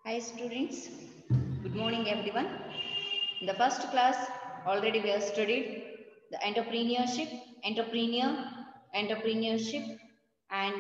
Hi students, good morning everyone. In the first class, already we have studied the entrepreneurship, entrepreneur, entrepreneurship and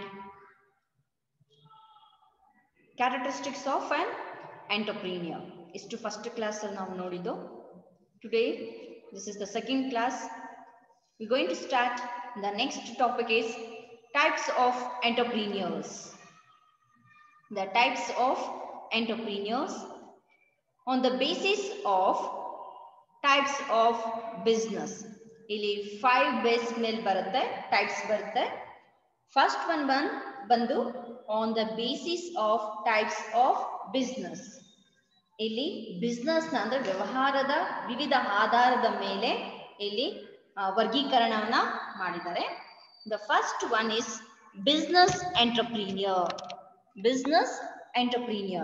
characteristics of an entrepreneur. ಇಷ್ಟು first class ಅಲ್ಲಿ ನಾವು ನೋಡಿದ್ದು today this is the second class we going to start the next topic is types of entrepreneurs the types of entrepreneurs on the basis of types of business ಇಲ್ಲಿ five base ಮೇಲೆ ಬರುತ್ತೆ types ಬರುತ್ತೆ first one ಬಂದ್ ಬಂದು on the basis of types of business ಇಲ್ಲಿ business ನ ಅಂದ್ರೆ ವ್ಯವಹಾರದ ವಿವಿಧ ಆಧಾರದ ಮೇಲೆ ಇಲ್ಲಿ ಆ, ವರ್ಗೀಕರಣವನ್ನ ಮಾಡಿದ್ದಾರೆ the first one is business entrepreneur business entrepreneur.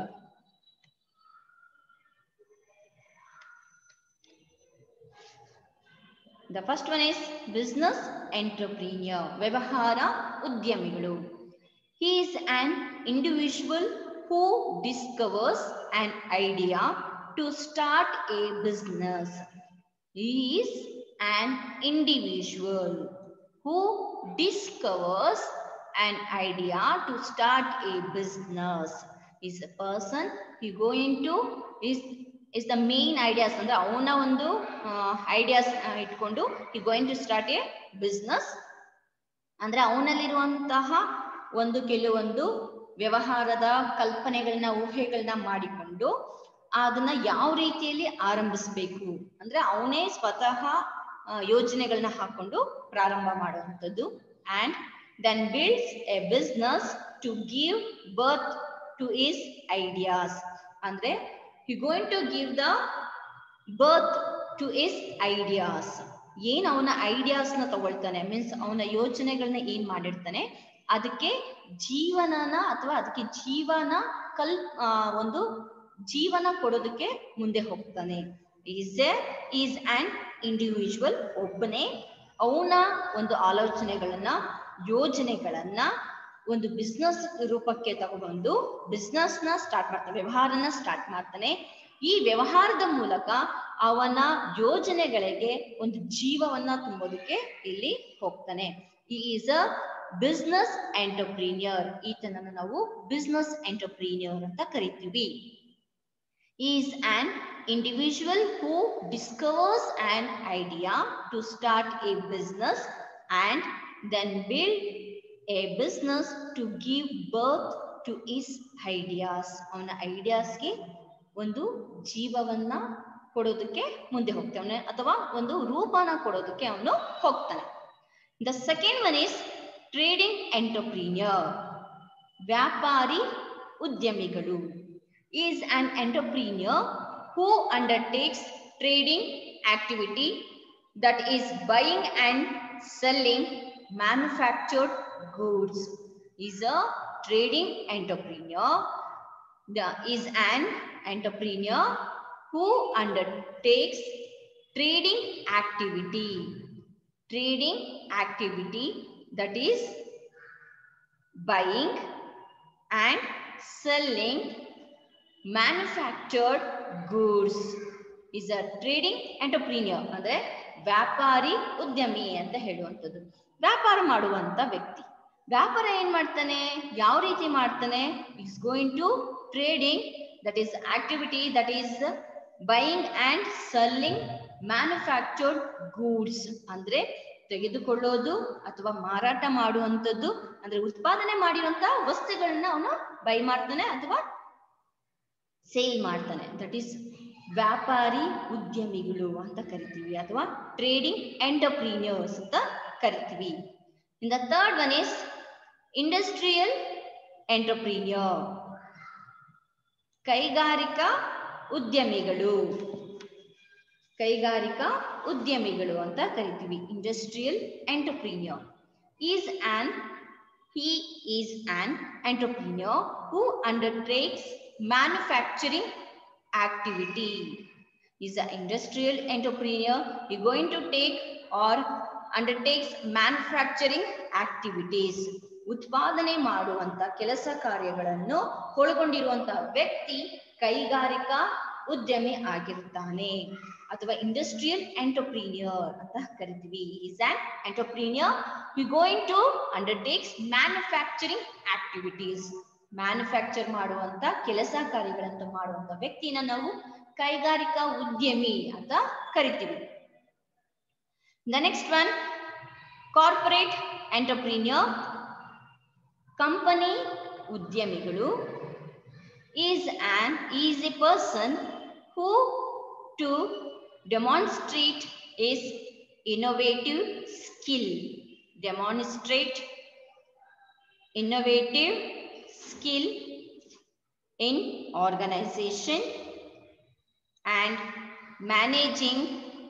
The first one is business entrepreneur. ವ್ಯವಹಾರ ಉದ್ಯಮಿಗಳು. He is an individual who discovers an idea to start a business. He is an individual who discovers an idea to start a business is a person he going to is is the main ideas ಅಂದ್ರೆ ಅವನ ಒಂದು ideas ಇಟ್ಕೊಂಡು he going to start a business ಅಂದ್ರೆ ಅವನಲ್ಲಿರುವಂತಹ ಒಂದು ಕೆಲವೊಂದು ವ್ಯವಹಾರದ ಕಲ್ಪನೆಗಳನ್ನ ಊಹೆಗಳನ್ನ ಮಾಡಿಕೊಂಡು ಅದನ್ನ ಯಾವ ರೀತಿಯಲ್ಲಿ ಆರಂಭಿಸಬೇಕು ಅಂದ್ರೆ ಅವನೇ ಸ್ವತಃ ಆ, ಯೋಜನೆಗಳನ್ನ ಹಾಕೊಂಡು ಪ್ರಾರಂಭ ಮಾಡುವಂಥದ್ದು and then builds a business to give birth to his ideas ಅಂದ್ರೆ he going to give the birth to his ideas ಏನ್ ಅವನ ಐಡಿಯಾಸ್ ನ ತಗೊಳ್ತಾನೆ ಮೀನ್ಸ್ ಅವನ ಯೋಚನೆಗಳನ್ನ ಏನ್ ಮಾಡಿರ್ತಾನೆ ಅದಕ್ಕೆ ಜೀವನನ ಅಥವಾ ಅದಕ್ಕೆ ಜೀವನ ಕಲ್ ಆ, ಒಂದು ಜೀವನ ಕೊಡೋದಕ್ಕೆ ಮುಂದೆ ಹೋಗ್ತಾನೆ is a is an individual ಒಬ್ಬನೇ ಅವನ ಒಂದು ಆಲೋಚನೆಗಳನ್ನ ಯೋಜನೆಗಳನ್ನ ಒಂದು ಬಿಸ್ನೆಸ್ ರೂಪಕ್ಕೆ ತಗೊಂಡು ಬಿಸ್ನೆಸ್ ನ ಸ್ಟಾರ್ಟ್ ಮಾಡ್ತಾನೆ ವ್ಯವಹಾರನ ಸ್ಟಾರ್ಟ್ ಮಾಡ್ತಾನೆ ಈ ವ್ಯವಹಾರದ ಮೂಲಕ ಅವನ ಯೋಜನೆಗಳಿಗೆ ಒಂದು ಜೀವವನ್ನ ತುಂಬೋದಕ್ಕೆ ಇಲ್ಲಿ ಹೋಗ್ತಾನೆ ಈ ಈಸ್ ಅ ಬಿಸ್ನೆಸ್ ಎಂಟರ್ಪ್ರೀನಿಯರ್ ಈತನನ್ನು ನಾವು ಬಿಸ್ನೆಸ್ ಎಂಟರ್ಪ್ರೀನಿಯರ್ ಅಂತ ಕರಿತೀವಿ is an individual who discovers an idea to start a business and then build a business to give birth to his ideas ಅವನ ಐಡಿಯಾಸ್ಗೆ ಒಂದು ಜೀವವನ್ನ ಕೊಡೋದಕ್ಕೆ ಮುಂದೆ ಹೋಗ್ತಾನೆ ಅಥವಾ ಒಂದು ರೂಪನ ಕೊಡೋದಕ್ಕೆ ಅವನು ಹೋಗ್ತಾನೆ the second one is trading entrepreneur ವ್ಯಾಪಾರಿ ಉದ್ಯಮಿಗಳು is an entrepreneur who undertakes trading activity that is buying and selling manufactured goods is a trading entrepreneur the, is an entrepreneur who undertakes trading activity trading activity that is buying and selling manufactured goods is a trading entrepreneur ಅಂದ್ರೆ ವ್ಯಾಪಾರಿ ಉದ್ಯಮಿ ಅಂತ ಹೇಳುವಂಥದ್ದು ವ್ಯಾಪಾರ ಮಾಡುವಂತ ವ್ಯಕ್ತಿ ವ್ಯಾಪಾರ ಏನ್ ಮಾಡ್ತಾನೆ ಯಾವ ರೀತಿ ಮಾಡ್ತಾನೆ is going to trading that is activity that is buying and selling manufactured goods ಅಂದ್ರೆ ತೆಗೆದುಕೊಳ್ಳೋದು ಅಥವಾ ಮಾರಾಟ ಮಾಡುವಂಥದ್ದು ಅಂದ್ರೆ ಉತ್ಪಾದನೆ ಮಾಡಿರುವಂತ ವಸ್ತುಗಳನ್ನ ಅವನು ಬೈ ಮಾಡ್ತಾನೆ ಅಥವಾ ಸೇಲ್ ಮಾಡ್ತಾನೆ ದಟ್ ಈಸ್ ವ್ಯಾಪಾರಿ ಉದ್ಯಮಿಗಳು ಅಂತ ಕರಿತೀವಿ ಅಥವಾ ಟ್ರೇಡಿಂಗ್ ಎಂಟರ್ಪ್ರೀನಿಯರ್ಸ್ ಅಂತ ಕರಿತೀವಿ in the third one is industrial entrepreneur ಕೈಗಾರಿಕಾ ಉದ್ಯಮಿಗಳು ಕೈಗಾರಿಕಾ ಉದ್ಯಮಿಗಳು ಅಂತ ಕರಿತೀವಿ industrial entrepreneur is an he is an entrepreneur who undertakes manufacturing activity is an industrial entrepreneur he going to take or undertakes manufacturing activities ಉತ್ಪಾದನೆ ಮಾಡುವಂತ ಕೆಲಸ ಕಾರ್ಯಗಳನ್ನು ಒಳಗೊಂಡಿರುವಂತಹ ವ್ಯಕ್ತಿ ಕೈಗಾರಿಕಾ ಉದ್ಯಮಿ ಆಗಿರ್ತಾನೆ ಅಥವಾ ಇಂಡಸ್ಟ್ರಿಯಲ್ ಎಂಟರ್ಪ್ರೀನಿಯರ್ ಅಂತ ಕರಿತೀವಿ is an entrepreneur you going to undertakes manufacturing activities manufacture ಮಾಡುವಂತ ಕೆಲಸ ಕಾರ್ಯಗಳಂತ ಮಾಡುವಂತ ವ್ಯಕ್ತಿನ ನಾವು ಕೈಗಾರಿಕಾ ಉದ್ಯಮಿ ಅಂತ ಕರಿತೀವಿ the next one corporate entrepreneur company ಉದ್ಯಮಿಗಳು is an is a person who to demonstrate is innovative skill demonstrate innovative skill in organization and managing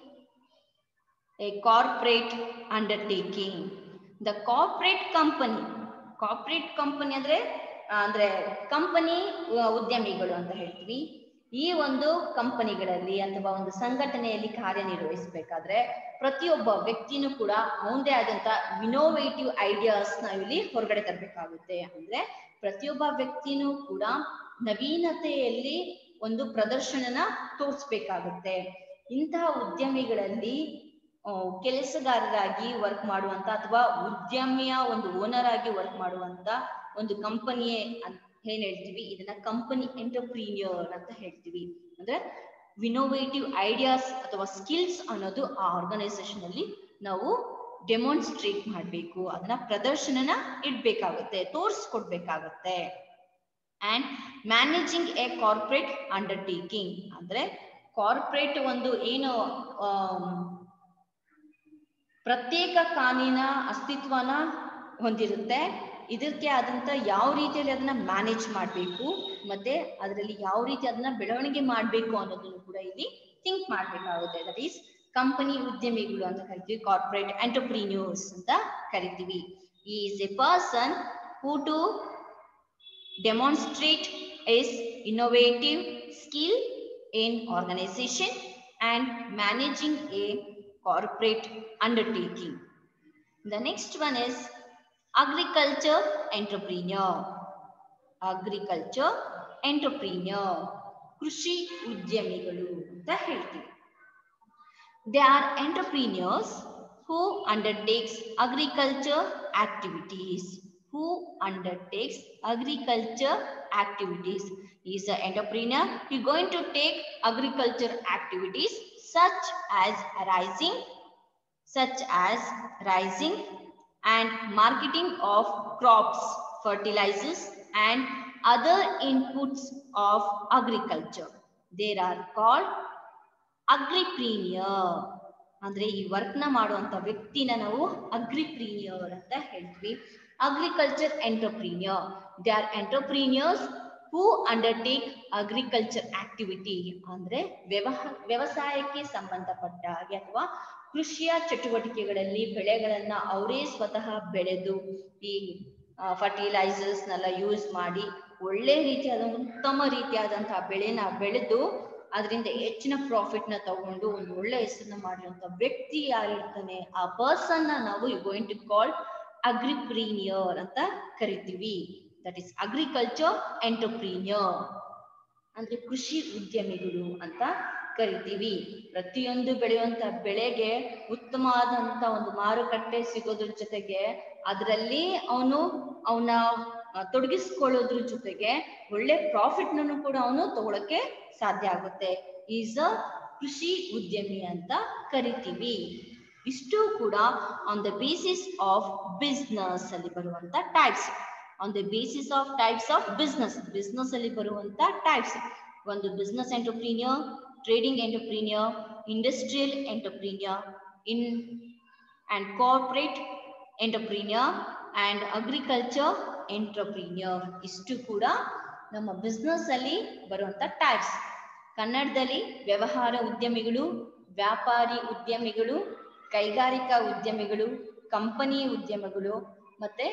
a corporate undertaking the corporate company corporate company ಅಂದ್ರೆ ಅಂದ್ರೆ company ಉದ್ಯಮಿಗಳು ಅಂತ ಹೇಳ್ತೀವಿ ಈ ಒಂದು ಕಂಪನಿಗಳಲ್ಲಿ ಅಥವಾ ಒಂದು ಸಂಘಟನೆಯಲ್ಲಿ ಕಾರ್ಯನಿರ್ವಹಿಸಬೇಕಾದ್ರೆ ಪ್ರತಿಯೊಬ್ಬ ವ್ಯಕ್ತಿನೂ ಕೂಡ ಅವನದೇ ಆದಂತ ವಿನೋವೇಟಿವ್ ಐಡಿಯಾಸ್ ನಾವು ಇಲ್ಲಿ ಹೊರಗಡೆ ತರಬೇಕಾಗುತ್ತೆ ಅಂದ್ರೆ ಪ್ರತಿಯೊಬ್ಬ ವ್ಯಕ್ತಿನೂ ಕೂಡ ನವೀನತೆಯಲ್ಲಿ ಒಂದು ಪ್ರದರ್ಶನನ ತೋರಿಸ್ಬೇಕಾಗುತ್ತೆ ಇಂತಹ ಉದ್ಯಮಿಗಳಲ್ಲಿ ಕೆಲಸಗಾರರಾಗಿ ವರ್ಕ್ ಮಾಡುವಂತ ಅಥವಾ ಉದ್ಯಮಿಯ ಒಂದು ಓನರ್ ಆಗಿ ವರ್ಕ್ ಮಾಡುವಂತ ಒಂದು ಕಂಪನಿಯೇ ಏನ್ ಹೇಳ್ತೀವಿ ಇದನ್ನ ಕಂಪನಿ ಎಂಟರ್ಪ್ರೀನಿಯರ್ ಅಂತ ಹೇಳ್ತೀವಿ ಅಂದ್ರೆ ವಿನೋವೇಟಿವ್ ಐಡಿಯಾಸ್ ಅಥವಾ ಸ್ಕಿಲ್ಸ್ ಅನ್ನೋದು ಆ ಆರ್ಗನೈಸೇಷನ್ ಅಲ್ಲಿ ನಾವು ಡೆಮಾನ್ಸ್ಟ್ರೇಟ್ ಮಾಡಬೇಕು ಅದನ್ನ ಪ್ರದರ್ಶನನ ಇಡ್ಬೇಕಾಗುತ್ತೆ ತೋರಿಸ್ಕೊಡ್ಬೇಕಾಗತ್ತೆ and managing a corporate undertaking ಅಂದ್ರೆ ಕಾರ್ಪೊರೇಟ್ ಒಂದು ಏನು ಪ್ರತ್ಯೇಕ ಕಾನೂನಿನ ಅಸ್ತಿತ್ವನ ಹೊಂದಿರುತ್ತೆ ಇದಕ್ಕೆ ಆದಂತ ಯಾವ ರೀತಿಯಲ್ಲಿ ಅದನ್ನ ಮ್ಯಾನೇಜ್ ಮಾಡಬೇಕು ಮತ್ತೆ ಅದರಲ್ಲಿ ಯಾವ ರೀತಿ ಅದನ್ನ ಬೆಳವಣಿಗೆ ಮಾಡಬೇಕು ಅನ್ನೋದನ್ನು ಕೂಡ ಇಲ್ಲಿ ಥಿಂಕ್ ಮಾಡ್ಬೇಕಾಗುತ್ತೆ ದಟ್ ಈಸ್ ಕಂಪನಿ ಉದ್ಯಮಿಗಳು ಅಂತ ಕರಿತೀವಿ ಕಾರ್ಪೊರೇಟ್ ಎಂಟರ್ಪ್ರೀನ್ಯೂರ್ಸ್ ಅಂತ ಕರಿತೀವಿ is a person who to demonstrate is innovative skill in organisation and managing a corporate undertaking. The next one is agriculture entrepreneur. Agriculture entrepreneur. ಕೃಷಿ ಉದ್ಯಮಿಗಳು ಅಂತ ಹೇಳ್ತೀವಿ they are entrepreneurs who undertakes agriculture activities who undertakes agriculture activities. He is an entrepreneur. He is going to take agriculture activities such as rising, such as rising and marketing of crops, fertilizers and other inputs of agriculture. They are called agripreneur. ಅಂದ್ರೆ ಈ work ನ ಮಾಡುವಂತ ವ್ಯಕ್ತಿನ ನಾವು agripreneur ಅಂತ ಹೇಳ್ತೀವಿ agriculture entrepreneur they are entrepreneurs who undertake agriculture activity ಅಂದ್ರೆ ವ್ಯವಹ ವ್ಯವಸಾಯಕ್ಕೆ ಸಂಬಂಧಪಟ್ಟ ಹಾಗೆ ಅಥವಾ ಕೃಷಿಯ ಚಟುವಟಿಕೆಗಳಲ್ಲಿ ಬೆಳೆಗಳನ್ನ ಅವರೇ ಸ್ವತಃ ಬೆಳೆದು ಈ ಫರ್ಟಿಲೈಸರ್ಸ್ ನೆಲ್ಲ ಯೂಸ್ ಮಾಡಿ ಒಳ್ಳೆ ರೀತಿಯಾದ ಉತ್ತಮ ರೀತಿಯಾದಂತಹ ಬೆಳೆನ ಬೆಳೆದು ಅದರಿಂದ ಹೆಚ್ಚಿನ ಪ್ರಾಫಿಟ್ ನ ತಗೊಂಡು ಒಂದು ಒಳ್ಳೆ ಹೆಸರನ್ನ ಮಾಡಿರುವಂತ ವ್ಯಕ್ತಿ ಯಾರಿರ್ತಾನೆ ಆ ಪರ್ಸನ್ ನಾವು you going to call agripreneur ಅಂತ ಕರಿತೀವಿ ದಟ್ ಈಸ್ ಅಗ್ರಿಕಲ್ಚರ್ ಎಂಟರ್ಪ್ರೀನಿಯರ್ ಅಂದ್ರೆ ಕೃಷಿ ಉದ್ಯಮಿಗಳು ಅಂತ ಕರಿತೀವಿ ಪ್ರತಿಯೊಂದು ಬೆಳೆಯುವಂತ ಬೆಳೆಗೆ ಉತ್ತಮವಾದಂತ ಒಂದು ಮಾರುಕಟ್ಟೆ ಸಿಗೋದ್ರ ಜೊತೆಗೆ ಅದರಲ್ಲಿ ಅವನು ಅವನ ತೊಡಗಿಸ್ಕೊಳ್ಳೋದ್ರ ಜೊತೆಗೆ ಒಳ್ಳೆ ಪ್ರಾಫಿಟ್ ನನ್ನು ಕೂಡ ಅವನು ತಗೊಳಕ್ಕೆ ಸಾಧ್ಯ ಆಗುತ್ತೆ ಈಸ್ ಅ ಕೃಷಿ ಉದ್ಯಮಿ ಅಂತ ಕರಿತೀವಿ ಇಷ್ಟು ಕೂಡ on the basis of business ಅಲ್ಲಿ ಬರುವಂತ types on the basis of types of business business ಅಲ್ಲಿ ಬರುವಂತ ಟೈಪ್ಸ್ ಒಂದು business entrepreneur trading entrepreneur industrial entrepreneur in and corporate entrepreneur and agriculture entrepreneur ಇಷ್ಟು ಕೂಡ ನಮ್ಮ ಬಿಸ್ನೆಸ್ ಅಲ್ಲಿ ಬರುವಂತ ಟೈಪ್ಸ್ ಕನ್ನಡದಲ್ಲಿ ವ್ಯವಹಾರ ಉದ್ಯಮಿಗಳು ವ್ಯಾಪಾರಿ ಉದ್ಯಮಿಗಳು ಕೈಗಾರಿಕಾ ಉದ್ಯಮಿಗಳು ಕಂಪನಿ ಉದ್ಯಮಿಗಳು ಮತ್ತೆ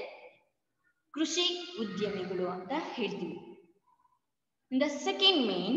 ಕೃಷಿ ಉದ್ಯಮಿಗಳು ಅಂತ ಹೇಳ್ತೀವಿ in the second main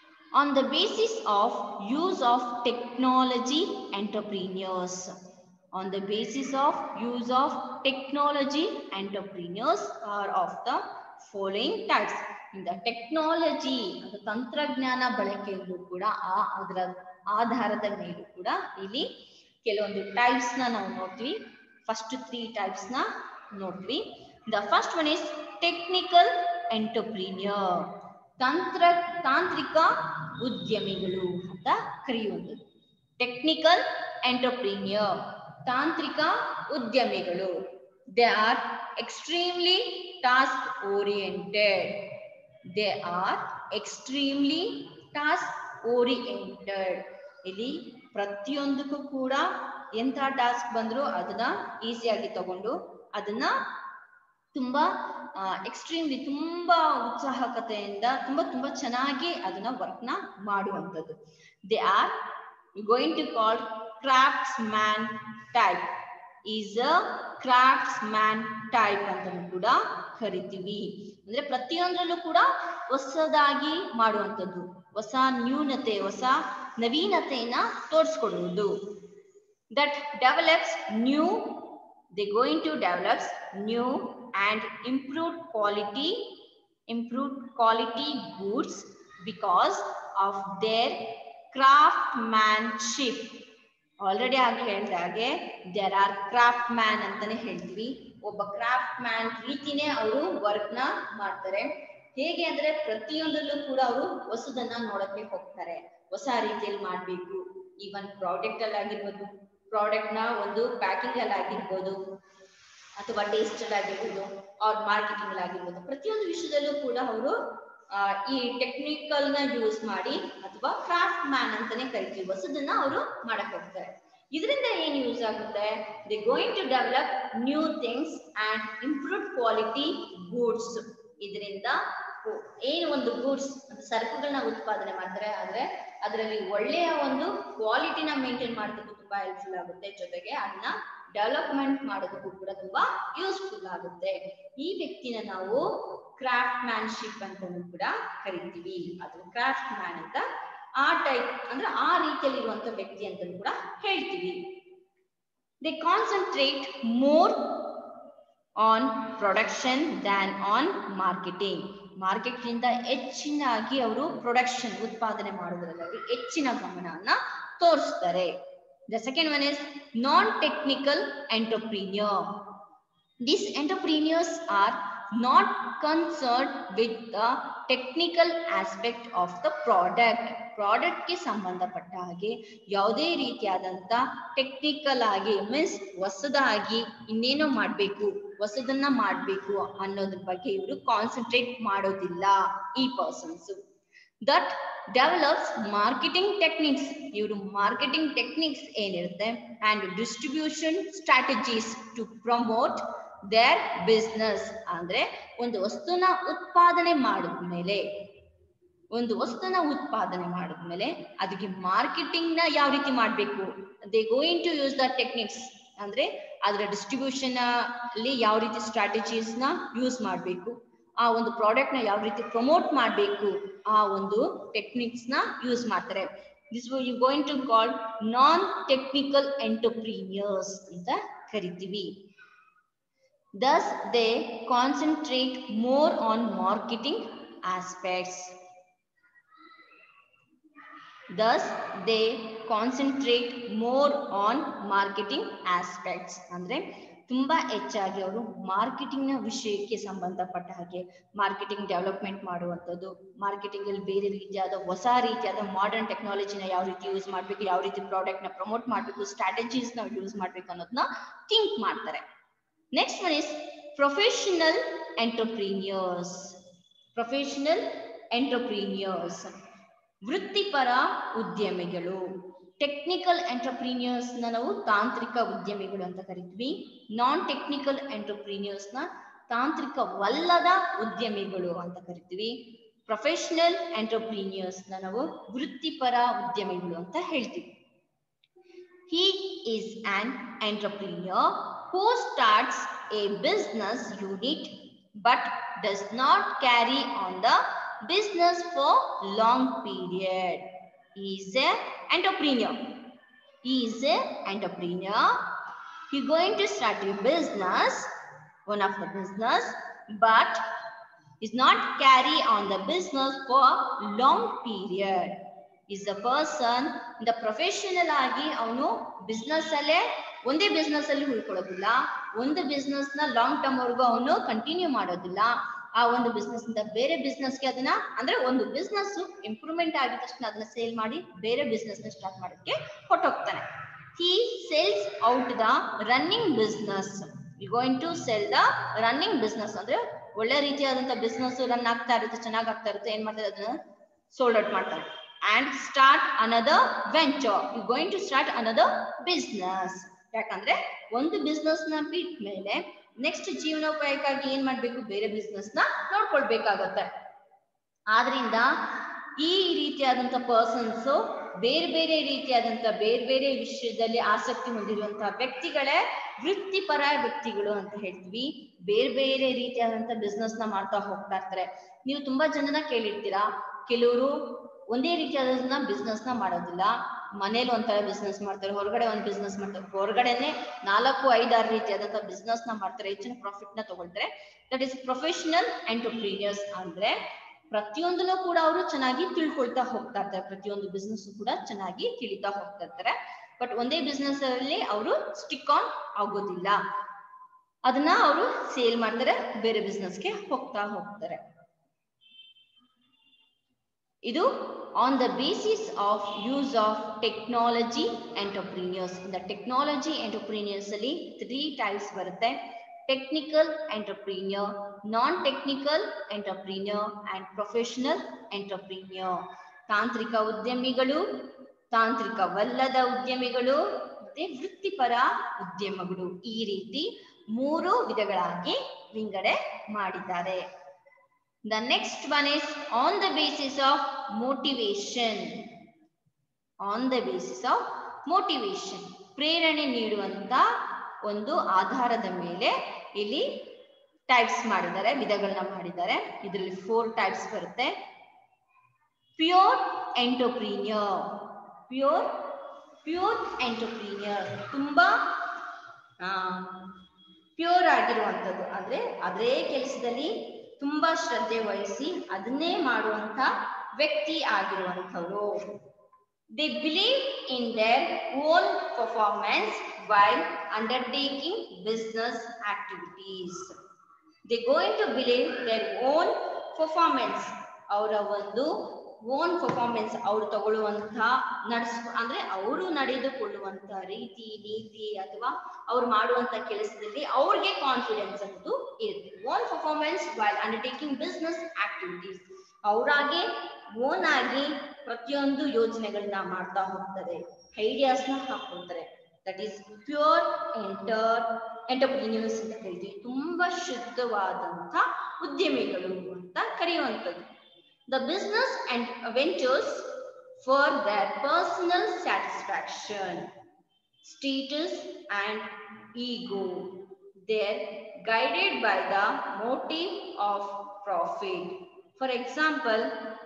on the basis of use of technology entrepreneurs on the basis of use of technology entrepreneurs are of the following types in the technology ಅದು ತಂತ್ರಜ್ಞಾನ ಬಳಕೆಯಲ್ಲೂ ಕೂಡ ಆ ಅದರ ಆಧಾರದ ಮೇಲೂ ಕೂಡ ಇಲ್ಲಿ ಕೆಲವೊಂದು ಟೈಪ್ಸ್ ನ ನಾವು ನೋಡ್ತೀವಿ ಫಸ್ಟ್ ತ್ರೀ ಟೈಪ್ಸ್ ನ ನೋಡ್ತೀವಿ the first one is technical entrepreneur ತಂತ್ರ ತಾಂತ್ರಿಕ ಉದ್ಯಮಿಗಳು ಅಂತ ಕರೆಯುವಂಥದ್ದು ಟೆಕ್ನಿಕಲ್ ಎಂಟರ್ಪ್ರೀನಿಯರ್ ತಾಂತ್ರಿಕ ಉದ್ಯಮಿಗಳು they are extremely task oriented they are extremely task oriented ಇಲ್ಲಿ ಪ್ರತಿಯೊಂದಕ್ಕೂ ಕೂಡ ಎಂಥ ಟಾಸ್ಕ್ ಬಂದ್ರು ಅದನ್ನ ಈಸಿಯಾಗಿ ತಗೊಂಡು ಅದನ್ನ ತುಂಬಾ ಎಕ್ಸ್ಟ್ರೀಮ್ಲಿ ತುಂಬಾ ಉತ್ಸಾಹಕತೆಯಿಂದ ತುಂಬಾ ತುಂಬಾ ಚೆನ್ನಾಗಿ ಅದನ್ನ ವರ್ಕ್ ನ ಮಾಡುವಂಥದ್ದು they are going to call craftsman type is a craftsman type ಅಂತಲೂ ಕೂಡ ಕರಿತೀವಿ ಅಂದ್ರೆ ಪ್ರತಿಯೊಂದರಲ್ಲೂ ಕೂಡ ಹೊಸದಾಗಿ ಮಾಡುವಂಥದ್ದು ಹೊಸ ನ್ಯೂನತೆ ಹೊಸ ನವೀನತೆಯನ್ನ ತೋರಿಸ್ಕೊಡುವುದು that develops new they going to develops new and improved quality improved quality goods because of their craftsmanship already ಆಗಿ ಹೇಳಿದ ಹಾಗೆ ದೇರ್ ಆರ್ ಕ್ರಾಫ್ಟ್ ಮ್ಯಾನ್ ಅಂತಾನೆ ಹೇಳ್ತೀವಿ ಒಬ್ಬ ಕ್ರಾಫ್ಟ್ ಮ್ಯಾನ್ ರೀತಿನೇ ಅವರು ವರ್ಕ್ ನ ಮಾಡ್ತಾರೆ ಹೇಗೆ ಅಂದ್ರೆ ಪ್ರತಿಯೊಂದರಲ್ಲೂ ಕೂಡ ಅವರು ಹೊಸದನ್ನ ನೋಡಕ್ಕೆ ಹೋಗ್ತಾರೆ ಹೊಸ ರೀತಿಯಲ್ಲಿ ಮಾಡ್ಬೇಕು ಈವನ್ ಪ್ರಾಡಕ್ಟ್ ಅಲ್ಲಿ ಆಗಿರ್ಬೋದು ಪ್ರಾಡಕ್ಟ್ ನ ಒಂದು ಪ್ಯಾಕಿಂಗ್ ಅಲ್ಲಿ ಆಗಿರ್ಬೋದು ಅಥವಾ ಟೇಸ್ಟ್ ಆಗಿರ್ಬೋದು ಅವ್ರ ಮಾರ್ಕೆಟಿಂಗ್ ಆಗಿರ್ಬೋದು ಪ್ರತಿಯೊಂದು ವಿಷಯದಲ್ಲೂ ಕೂಡ ಅವರು ಈ ಟೆಕ್ನಿಕಲ್ ನ ಯೂಸ್ ಮಾಡಿ ಅಥವಾ ಕ್ರಾಫ್ಟ್ ಮ್ಯಾನ್ ಅಂತಾನೆ ಕರಿತೀವಿ ಹೊಸದನ್ನ ಅವರು ಮಾಡಕ್ ಹೋಗ್ತಾರೆ ಇದರಿಂದ ಏನ್ ಯೂಸ್ ಆಗುತ್ತೆ the going to develop new things and improve quality goods ಇದರಿಂದ ಏನು ಒಂದು ಗೂಡ್ಸ್ ಸರಕುಗಳನ್ನ ಉತ್ಪಾದನೆ ಮಾಡ್ತಾರೆ ಆದ್ರೆ ಅದರಲ್ಲಿ ಒಳ್ಳೆಯ ಒಂದು ಕ್ವಾಲಿಟಿನ ಮೇಂಟೈನ್ ಮಾಡೋದಕ್ಕೂ ತುಂಬಾ ಹೆಲ್ಪ್ಫುಲ್ ಆಗುತ್ತೆ ಜೊತೆಗೆ ಅದನ್ನ ಡೆವಲಪ್ಮೆಂಟ್ ಮಾಡೋದಕ್ಕೂ ಕೂಡ ತುಂಬಾ ಯೂಸ್ಫುಲ್ ಆಗುತ್ತೆ ಈ ವ್ಯಕ್ತಿನ ನಾವು ಕ್ರಾಫ್ಟ್ ಮ್ಯಾನ್ಶಿಪ್ ಅಂತ ಕೂಡ ಕರಿತೀವಿ ಅದು ಕ್ರಾಫ್ಟ್ ಮ್ಯಾನ್ ಅಂತ ಆ ಟೈಪ್ ಅಂದ್ರೆ ಆ ರೀತಿಯಲ್ಲಿ ಇರುವಂತ ವ್ಯಕ್ತಿ ಅಂತ ಕೂಡ ಹೇಳ್ತೀವಿ they concentrate more on production than on marketing market ಇಂದ ಹೆಚ್ಚಿನಾಗಿ ಅವರು ಪ್ರೊಡಕ್ಷನ್ ಉತ್ಪಾದನೆ ಮಾಡೋದ್ರಲ್ಲಿ ಅವರು ಹೆಚ್ಚಿನ ಗಮನವನ್ನ ತೋರಿಸ್ತಾರೆ The second one is non-technical entrepreneur. These entrepreneurs are not concerned with the technical aspect of the product. ಪ್ರಾಡಕ್ಟ್ಗೆ ಸಂಬಂಧಪಟ್ಟ ಹಾಗೆ ಯಾವುದೇ ರೀತಿಯಾದಂತ ಟೆಕ್ನಿಕಲ್ ಆಗಿ ಮೀನ್ಸ್ ಹೊಸದಾಗಿ ಇನ್ನೇನೋ ಮಾಡಬೇಕು ಹೊಸದನ್ನ ಮಾಡಬೇಕು ಅನ್ನೋದ್ರ ಬಗ್ಗೆ ಇವರು ಕಾನ್ಸಂಟ್ರೇಟ್ ಮಾಡೋದಿಲ್ಲ ಈ persons that develops marketing techniques ಇವರು ಮಾರ್ಕೆಟಿಂಗ್ ಟೆಕ್ನಿಕ್ಸ್ ಏನಿರುತ್ತೆ and distribution strategies to promote their business ಅಂದ್ರೆ ಒಂದು ವಸ್ತುನ ಉತ್ಪಾದನೆ ಮಾಡಿದ್ಮೇಲೆ ಒಂದು ವಸ್ತುನ ಉತ್ಪಾದನೆ ಮಾಡಿದ್ಮೇಲೆ ಅದಕ್ಕೆ ಮಾರ್ಕೆಟಿಂಗ್ ನ ಯಾವ ರೀತಿ ಮಾಡಬೇಕು they going to use the techniques ಅಂದ್ರೆ ಅದರ ಡಿಸ್ಟ್ರಿಬ್ಯೂಷನ್ ಅಲ್ಲಿ ಯಾವ ರೀತಿ ಸ್ಟ್ರಾಟಜೀಸ್ ನ ಯೂಸ್ ಮಾಡಬೇಕು ಆ ಒಂದು ಪ್ರಾಡಕ್ಟ್ ನ ಯಾವ ರೀತಿ ಪ್ರಮೋಟ್ ಮಾಡಬೇಕು ಆ ಒಂದು ಟೆಕ್ನಿಕ್ಸ್ ನ ಯೂಸ್ ಮಾಡ್ತಾರೆ this you going to call non technical entrepreneurs ಅಂತ ಕರಿತೀವಿ thus they concentrate more on marketing aspects thus they concentrate more on marketing aspects ಅಂದ್ರೆ ತುಂಬಾ ಹೆಚ್ಚಾಗಿ ಅವರು ಮಾರ್ಕೆಟಿಂಗ್ ನ ವಿಷಯಕ್ಕೆ ಸಂಬಂಧಪಟ್ಟ ಹಾಗೆ ಮಾರ್ಕೆಟಿಂಗ್ ಡೆವಲಪ್ಮೆಂಟ್ ಮಾಡುವಂಥದ್ದು ಮಾರ್ಕೆಟಿಂಗ್ ಅಲ್ಲಿ ಬೇರೆ ರೀತಿಯಾದ ಹೊಸ ರೀತಿಯಾದ ಮಾಡರ್ನ್ ಟೆಕ್ನಾಲಜಿನ ಯಾವ ರೀತಿ ಯೂಸ್ ಮಾಡ್ಬೇಕು ಯಾವ ರೀತಿ ಪ್ರಾಡಕ್ಟ್ ನ ಪ್ರಮೋಟ್ ಮಾಡ್ಬೇಕು ಸ್ಟ್ರಾಟಜೀಸ್ ನ ಯೂಸ್ ಮಾಡ್ಬೇಕು ಅನ್ನೋದನ್ನ ಥಿಂಕ್ ಮಾಡ್ತಾರೆ next one is professional entrepreneurs professional entrepreneurs ವೃತ್ತಿಪರ ಉದ್ಯಮಿಗಳು ಟೆಕ್ನಿಕಲ್ ಎಂಟರ್ಪ್ರೀನಿಯರ್ಸ್ ನ ನಾವು ತಾಂತ್ರಿಕ ಉದ್ಯಮಿಗಳು ಅಂತ ಕರಿತೀವಿ ನಾನ್ ಟೆಕ್ನಿಕಲ್ ಎಂಟರ್ಪ್ರೀನಿಯರ್ಸ್ ನ ತಾಂತ್ರಿಕವಲ್ಲದ ಉದ್ಯಮಿಗಳು ಅಂತ ಕರಿತೀವಿ ಪ್ರೊಫೆಷನಲ್ ಎಂಟರ್ಪ್ರೀನಿಯರ್ಸ್ ನ ನಾವು ವೃತ್ತಿಪರ ಉದ್ಯಮಿಗಳು ಅಂತ ಹೇಳ್ತೀವಿ he is an entrepreneur who starts a business unit but does not carry on the business for long period. He is a entrepreneur. He is a entrepreneur you going to start you business one of the business but is not carry on the business for long period is a person the professional ಆಗಿ ಅವನು business ಅಲ್ಲೇ ಒಂದೇ business ಅಲ್ಲಿ ಉಳ್ಕೊಳ್ಳೋದಿಲ್ಲ ಒಂದು business ನ long term ವರೆಗೂ ಅವನು continue ಮಾಡೋದಿಲ್ಲ ಆ ಒಂದು ಬಿಸ್ನೆಸ್ ಇಂದ ಬೇರೆ business ಗೆ ಅದನ್ನ ಅಂದ್ರೆ ಒಂದು ಬಿಸ್ನೆಸ್ ಇಂಪ್ರೂವ್ಮೆಂಟ್ ಆಗಿದ ತಕ್ಷಣ ಅದನ್ನ ಸೇಲ್ ಮಾಡಿ ಬೇರೆ ಬಿಸ್ನೆಸ್ ನ ಸ್ಟಾರ್ಟ್ ಮಾಡೋದಕ್ಕೆ ಹೊಟ್ಟೋಗ್ತಾನೆ he sells out the running business you going to sell the running business ಅಂದ್ರೆ ಒಳ್ಳೆ ರೀತಿಯಾದಂತ ಬಿಸ್ನೆಸ್ ರನ್ ಆಗ್ತಾ ಇರುತ್ತೆ ಚೆನ್ನಾಗ್ ಆಗ್ತಾ ಇರುತ್ತೆ ಏನ್ ಮಾಡ್ತಾರೆ ಅದನ್ನ ಸೋಲ್ಡ್ ಔಟ್ ಮಾಡ್ತಾರೆ and start another venture you going to start another business ಯಾಕಂದ್ರೆ ಒಂದು ಬಿಸ್ನೆಸ್ ನ ಬಿಟ್ಟ ಮೇಲೆ ನೆಕ್ಸ್ಟ್ ಜೀವನೋಪಾಯಕ್ಕಾಗಿ ಏನ್ ಮಾಡ್ಬೇಕು ಬೇರೆ ಬಿಸ್ನೆಸ್ ನ ನೋಡ್ಕೊಳ್ಬೇಕಾಗತ್ತೆ ಆದ್ರಿಂದ ಈ ರೀತಿಯಾದಂತ ಪರ್ಸನ್ಸ್ ಬೇರೆ ಬೇರೆ ರೀತಿಯಾದಂತ ಬೇರೆ ಬೇರೆ ವಿಷಯದಲ್ಲಿ ಆಸಕ್ತಿ ಹೊಂದಿರುವಂತಹ ವ್ಯಕ್ತಿಗಳೇ ವೃತ್ತಿಪರ ವ್ಯಕ್ತಿಗಳು ಅಂತ ಹೇಳ್ತೀವಿ ಬೇರೆ ಬೇರೆ ರೀತಿಯಾದಂತ ಬಿಸ್ನೆಸ್ ನ ಮಾಡ್ತಾ ಹೋಗ್ತಾ ಇರ್ತಾರೆ ನೀವು ತುಂಬಾ ಜನನ ಕೇಳಿರ್ತೀರಾ ಕೆಲವರು ಒಂದೇ ರೀತಿಯಾದಂತ ಬಿಸ್ನೆಸ್ ನ ಮಾಡೋದಿಲ್ಲ ಮನೇಲಿ ಒಂಥರ ಬಿಸ್ನೆಸ್ ಮಾಡ್ತಾರೆ ಹೊರಗಡೆ ಒಂದು ಬಿಸ್ನೆಸ್ ಮಾಡ್ತಾರೆ ಹೊರಗಡೆನೆ ನಾಲ್ಕು ಐದಾರು ರೀತಿಯಾದಂತ ಬಿಸ್ನೆಸ್ ನ ಮಾಡ್ತಾರೆ ಹೆಚ್ಚಿನ ಪ್ರಾಫಿಟ್ ನ ತಗೊಳ್ತಾರೆ ದಟ್ ಇಸ್ ಪ್ರೊಫೆಷನಲ್ ಎಂಟರ್ಪ್ರೀನಿಯರ್ಸ್ ಅಂದ್ರೆ ಪ್ರತಿಯೊಂದನ್ನು ಕೂಡ ಅವರು ಚೆನ್ನಾಗಿ ತಿಳ್ಕೊಳ್ತಾ ಹೋಗ್ತಾ ಇರ್ತಾರೆ ಪ್ರತಿಯೊಂದು ಬಿಸ್ನೆಸ್ ಕೂಡ ಚೆನ್ನಾಗಿ ತಿಳಿತಾ ಹೋಗ್ತಾ ಇರ್ತಾರೆ ಬಟ್ ಒಂದೇ ಬಿಸ್ನೆಸ್ ಅಲ್ಲಿ ಅವರು ಸ್ಟಿಕ್ ಆನ್ ಆಗೋದಿಲ್ಲ ಅದನ್ನ ಅವರು ಸೇಲ್ ಮಾಡ್ತಾರೆ ಬೇರೆ ಬಿಸ್ನೆಸ್ಗೆ ಹೋಗ್ತಾ ಹೋಗ್ತಾರೆ ಇದು on the basis of use of technology entrepreneurs the technology entrepreneurs ಅಲ್ಲಿ ತ್ರೀ ಟೈಪ್ಸ್ ಬರುತ್ತೆ technical entrepreneur non technical entrepreneur and professional entrepreneur ತಾಂತ್ರಿಕ ಉದ್ಯಮಿಗಳು ತಾಂತ್ರಿಕವಲ್ಲದ ಉದ್ಯಮಿಗಳು ಮತ್ತೆ ವೃತ್ತಿಪರ ಉದ್ಯಮಗಳು ಈ ರೀತಿ ಮೂರು ವಿಧಗಳಾಗಿ ವಿಂಗಡೆ ಮಾಡಿದ್ದಾರೆ the next one is on the basis of motivation on the basis of motivation ಪ್ರೇರಣೆ ನೀಡುವಂತ ಒಂದು ಆಧಾರದ ಮೇಲೆ ಇಲ್ಲಿ ಟೈಪ್ಸ್ ಮಾಡಿದ್ದಾರೆ ವಿಧಗಳನ್ನ ಮಾಡಿದ್ದಾರೆ ಇದರಲ್ಲಿ ಫೋರ್ ಟೈಪ್ಸ್ ಬರುತ್ತೆ pure entrepreneur pure pure entrepreneur ತುಂಬಾ ಪ್ಯೂರ್ ಆಗಿರುವಂಥದ್ದು ಅಂದ್ರೆ ಅದೇ ಕೆಲಸದಲ್ಲಿ ತುಂಬಾ ಶ್ರದ್ಧೆ ವಹಿಸಿ ಅದನ್ನೇ ಮಾಡುವಂತ ವ್ಯಕ್ತಿ ಆಗಿರುವಂಥವ್ರು they believe in their own performance while undertaking business activities they going to believe their own performance ಅವರ ಒಂದು ಓನ್ ಪರ್ಫಾರ್ಮೆನ್ಸ್ ಅವ್ರು ತಗೊಳ್ಳುವಂತಹ ನಡ್ಸ್ ಅಂದ್ರೆ ಅವರು ನಡೆದುಕೊಳ್ಳುವಂತ ರೀತಿ ನೀತಿ ಅಥವಾ ಅವ್ರು ಮಾಡುವಂತ ಕೆಲಸದಲ್ಲಿ ಅವ್ರಿಗೆ ಕಾನ್ಫಿಡೆನ್ಸ್ ಅನ್ನೋದು ಇರುತ್ತೆ own performance while undertaking business activities ಅವರಾಗೆ ಓನ್ ಆಗಿ ಪ್ರತಿಯೊಂದು ಯೋಜನೆಗಳನ್ನ ಮಾಡ್ತಾ ಹೋಗ್ತಾರೆ ಐಡಿಯಾಸ್ ನ ಹಾಕೊಳ್ತಾರೆ that is pure enter entrepreneurs ಅಂತ ಕರಿತೀವಿ ತುಂಬಾ ಶುದ್ಧವಾದಂತ ಉದ್ಯಮಿಗಳು ಅಂತ ಕರೆಯುವಂಥದ್ದು the business and ventures for their personal satisfaction, status and ego. They're guided by the motive of profit. For example,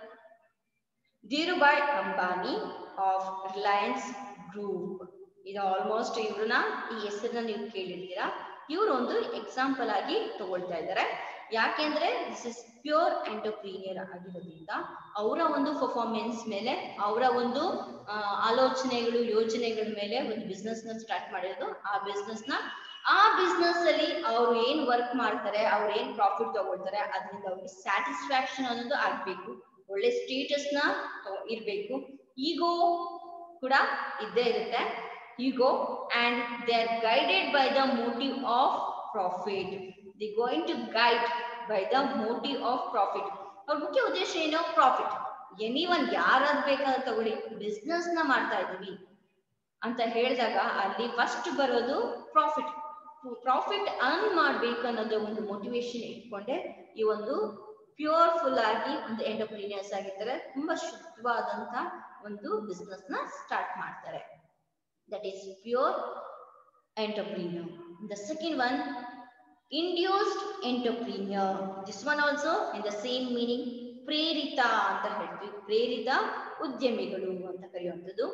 Dhirubhai Ambani of Reliance Group. ಇದು ಆಲ್ಮೋಸ್ಟ್ ಇವ್ರನ್ನ ಈ ಹೆಸರನ್ನ ನೀವು ಕೇಳಿರ್ತೀರಾ ಇವರು ಒಂದು ಎಕ್ಸಾಂಪಲ್ ಆಗಿ ತಗೊಳ್ತಾ ಇದ್ದಾರೆ ಯಾಕೆಂದ್ರೆ ದಿಸ್ ಇಸ್ ಪ್ಯೂರ್ ಎಂಟರ್ಪ್ರೀನಿಯರ್ ಆಗಿರೋದ್ರಿಂದ ಅವರ ಒಂದು ಪರ್ಫಾರ್ಮೆನ್ಸ್ ಮೇಲೆ ಅವರ ಒಂದು ಆಲೋಚನೆಗಳು ಯೋಜನೆಗಳ ಮೇಲೆ ಒಂದು ಬಿಸ್ನೆಸ್ ನ ಸ್ಟಾರ್ಟ್ ಮಾಡಿರೋದು ಆ ಬಿಸ್ನೆಸ್ ನ ಆ ಬಿಸ್ನೆಸ್ ಅಲ್ಲಿ ಅವ್ರು ಏನ್ ವರ್ಕ್ ಮಾಡ್ತಾರೆ ಅವ್ರು ಏನ್ ಪ್ರಾಫಿಟ್ ತಗೊಳ್ತಾರೆ ಅದರಿಂದ ಅವ್ರಿಗೆ ಸ್ಯಾಟಿಸ್ಫ್ಯಾಕ್ಷನ್ ಅನ್ನೋದು ಆಗ್ಬೇಕು ಒಳ್ಳೆ ಸ್ಟೇಟಸ್ ನ ಇರ್ಬೇಕು ಈಗೋ ಕೂಡ ಇದ್ದೇ ಇರುತ್ತೆ ego and they are guided by the motive of profit the going to guide by the motive of profit ಅವ್ರ ಮುಖ್ಯ ಉದ್ದೇಶ ಏನು ಪ್ರಾಫಿಟ್ ಎನಿ ಒನ್ ಯಾರಾದ್ ಬೇಕಾದ್ರೂ ತಗೊಳ್ಳಿ ಬಿಸ್ನೆಸ್ ನ ಮಾಡ್ತಾ ಇದೀವಿ ಅಂತ ಹೇಳಿದಾಗ ಅಲ್ಲಿ ಫಸ್ಟ್ ಬರೋದು ಪ್ರಾಫಿಟ್ ಪ್ರಾಫಿಟ್ ಅರ್ನ್ ಮಾಡ್ಬೇಕು ಅನ್ನೋದು ಒಂದು ಮೋಟಿವೇಶನ್ ಇಟ್ಕೊಂಡೆ ಈ ಒಂದು ಪ್ಯೂರ್ ಫುಲ್ ಆಗಿ ಒಂದು ಎಂಟರ್ಪ್ರೀನಿಯರ್ಸ್ ಆಗಿರ್ತಾರೆ ತುಂಬಾ ಶುದ್ಧವಾದಂತ ಒಂದು ಬಿಸ್ನೆಸ್ ನ ಸ್ಟಾರ್ಟ್ ಮಾಡ್ತಾರೆ that is pure entrepreneur the second one induced entrepreneur this one also in the same meaning ಪ್ರೇರಿತ ಅಂತ ಹೇಳ್ತೀವಿ ಪ್ರೇರಿತ ಉದ್ಯಮಿಗಳು ಅಂತ ಕರೆಯುವಂಥದ್ದು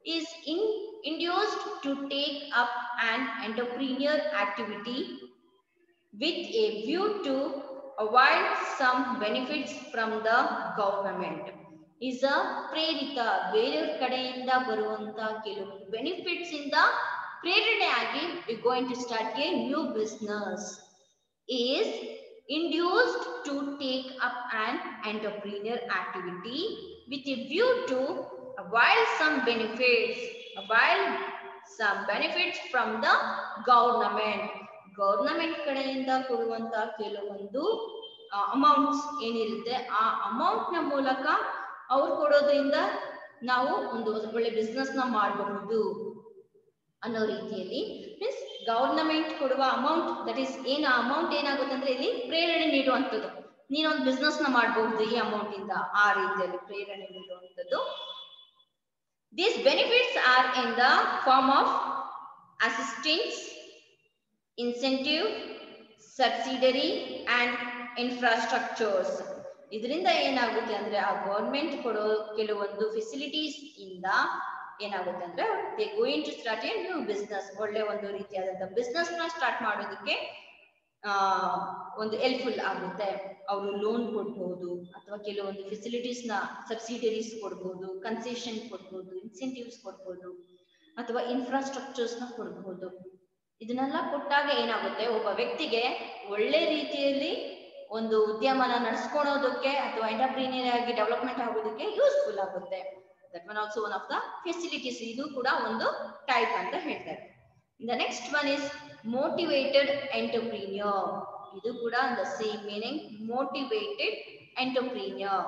is in, induced to take up an entrepreneur activity with a view to avoid some benefits from the government. is a ಪ್ರೇರಿತ ಬೇರೆಯವ್ರ ಕಡೆಯಿಂದ ಬರುವಂತ ಕೆಲವು ಬೆನಿಫಿಟ್ಸ್ ಇಂದ ಪ್ರೇರಣೆ ಆಗಿ we going to start a new business is induced to take up an entrepreneur activity with a view to avail some benefits, avail some benefits from the government. Government ಕಡೆಯಿಂದ ಕೊಡುವಂತ ಕೆಲವೊಂದು ಅಮೌಂಟ್ಸ್ ಏನಿರುತ್ತೆ ಆ amount ನ ಮೂಲಕ ಅವ್ರು ಕೊಡೋದ್ರಿಂದ ನಾವು ಒಂದು ಒಳ್ಳೆ ಬಿಸ್ನೆಸ್ ನ ಮಾಡಬಹುದು ಅನ್ನೋ ರೀತಿಯಲ್ಲಿ ಮೀನ್ಸ್ ಗವರ್ನಮೆಂಟ್ ಕೊಡುವ ಅಮೌಂಟ್ ದಟ್ ಈಸ್ ಏನು ಅಮೌಂಟ್ ಏನಾಗುತ್ತೆ ಅಂದ್ರೆ ಇಲ್ಲಿ ಪ್ರೇರಣೆ ನೀಡುವಂಥದ್ದು ನೀನೊಂದು ಬಿಸ್ನೆಸ್ ನ ಮಾಡಬಹುದು ಈ ಅಮೌಂಟ್ ಇಂದ ಆ ರೀತಿಯಲ್ಲಿ ಪ್ರೇರಣೆ ನೀಡುವಂಥದ್ದು these benefits are in the form of assistance incentive subsidiary and infrastructures ಇದರಿಂದ ಏನಾಗುತ್ತೆ ಅಂದ್ರೆ ಆ ಗೌರ್ಮೆಂಟ್ ಕೊಡೋ ಕೆಲವೊಂದು ಫೆಸಿಲಿಟೀಸ್ ಇಂದ ಏನಾಗುತ್ತೆ ಅಂದ್ರೆ they going to start a new business ಒಳ್ಳೆ ಒಂದು ರೀತಿಯಾದಂತ ಬಿಸ್ನೆಸ್ ನ ಸ್ಟಾರ್ಟ್ ಮಾಡೋದಕ್ಕೆ ಆ ಒಂದು ಹೆಲ್ಪ್ಫುಲ್ ಆಗುತ್ತೆ ಅವರು ಲೋನ್ ಕೊಡ್ಬೋದು ಅಥವಾ ಕೆಲವೊಂದು ಫೆಸಿಲಿಟೀಸ್ ನ ಸಬ್ಸಿಡರೀಸ್ ಕೊಡ್ಬೋದು ಕನ್ಸೆಷನ್ ಕೊಡ್ಬೋದು ಇನ್ಸೆಂಟಿವ್ಸ್ ಕೊಡ್ಬೋದು ಅಥವಾ ಇನ್ಫ್ರಾಸ್ಟ್ರಕ್ಚರ್ಸ್ ನ ಕೊಡ್ಬೋದು ಇದನ್ನೆಲ್ಲ ಕೊಟ್ಟಾಗ ಏನಾಗುತ್ತೆ ಒಬ್ಬ ವ್ಯಕ್ತಿಗೆ ಒಳ್ಳೆ ರೀತಿಯಲ್ಲಿ ಒಂದು ಉದ್ಯಮನ ನಡೆಸ್ಕೊಳೋದಕ್ಕೆ ಅಥವಾ ಎಂಟರ್ಪ್ರೀನಿಯರ್ ಆಗಿ ಡೆವಲಪ್ಮೆಂಟ್ ಆಗೋದಕ್ಕೆ ಯೂಸ್ಫುಲ್ ಆಗುತ್ತೆ that one also one of the facilities ಇದು ಕೂಡ ಒಂದು ಟೈಪ್ ಅಂತ ಹೇಳ್ತಾರೆ the next one is motivated entrepreneur ಇದು ಕೂಡ the same meaning motivated entrepreneur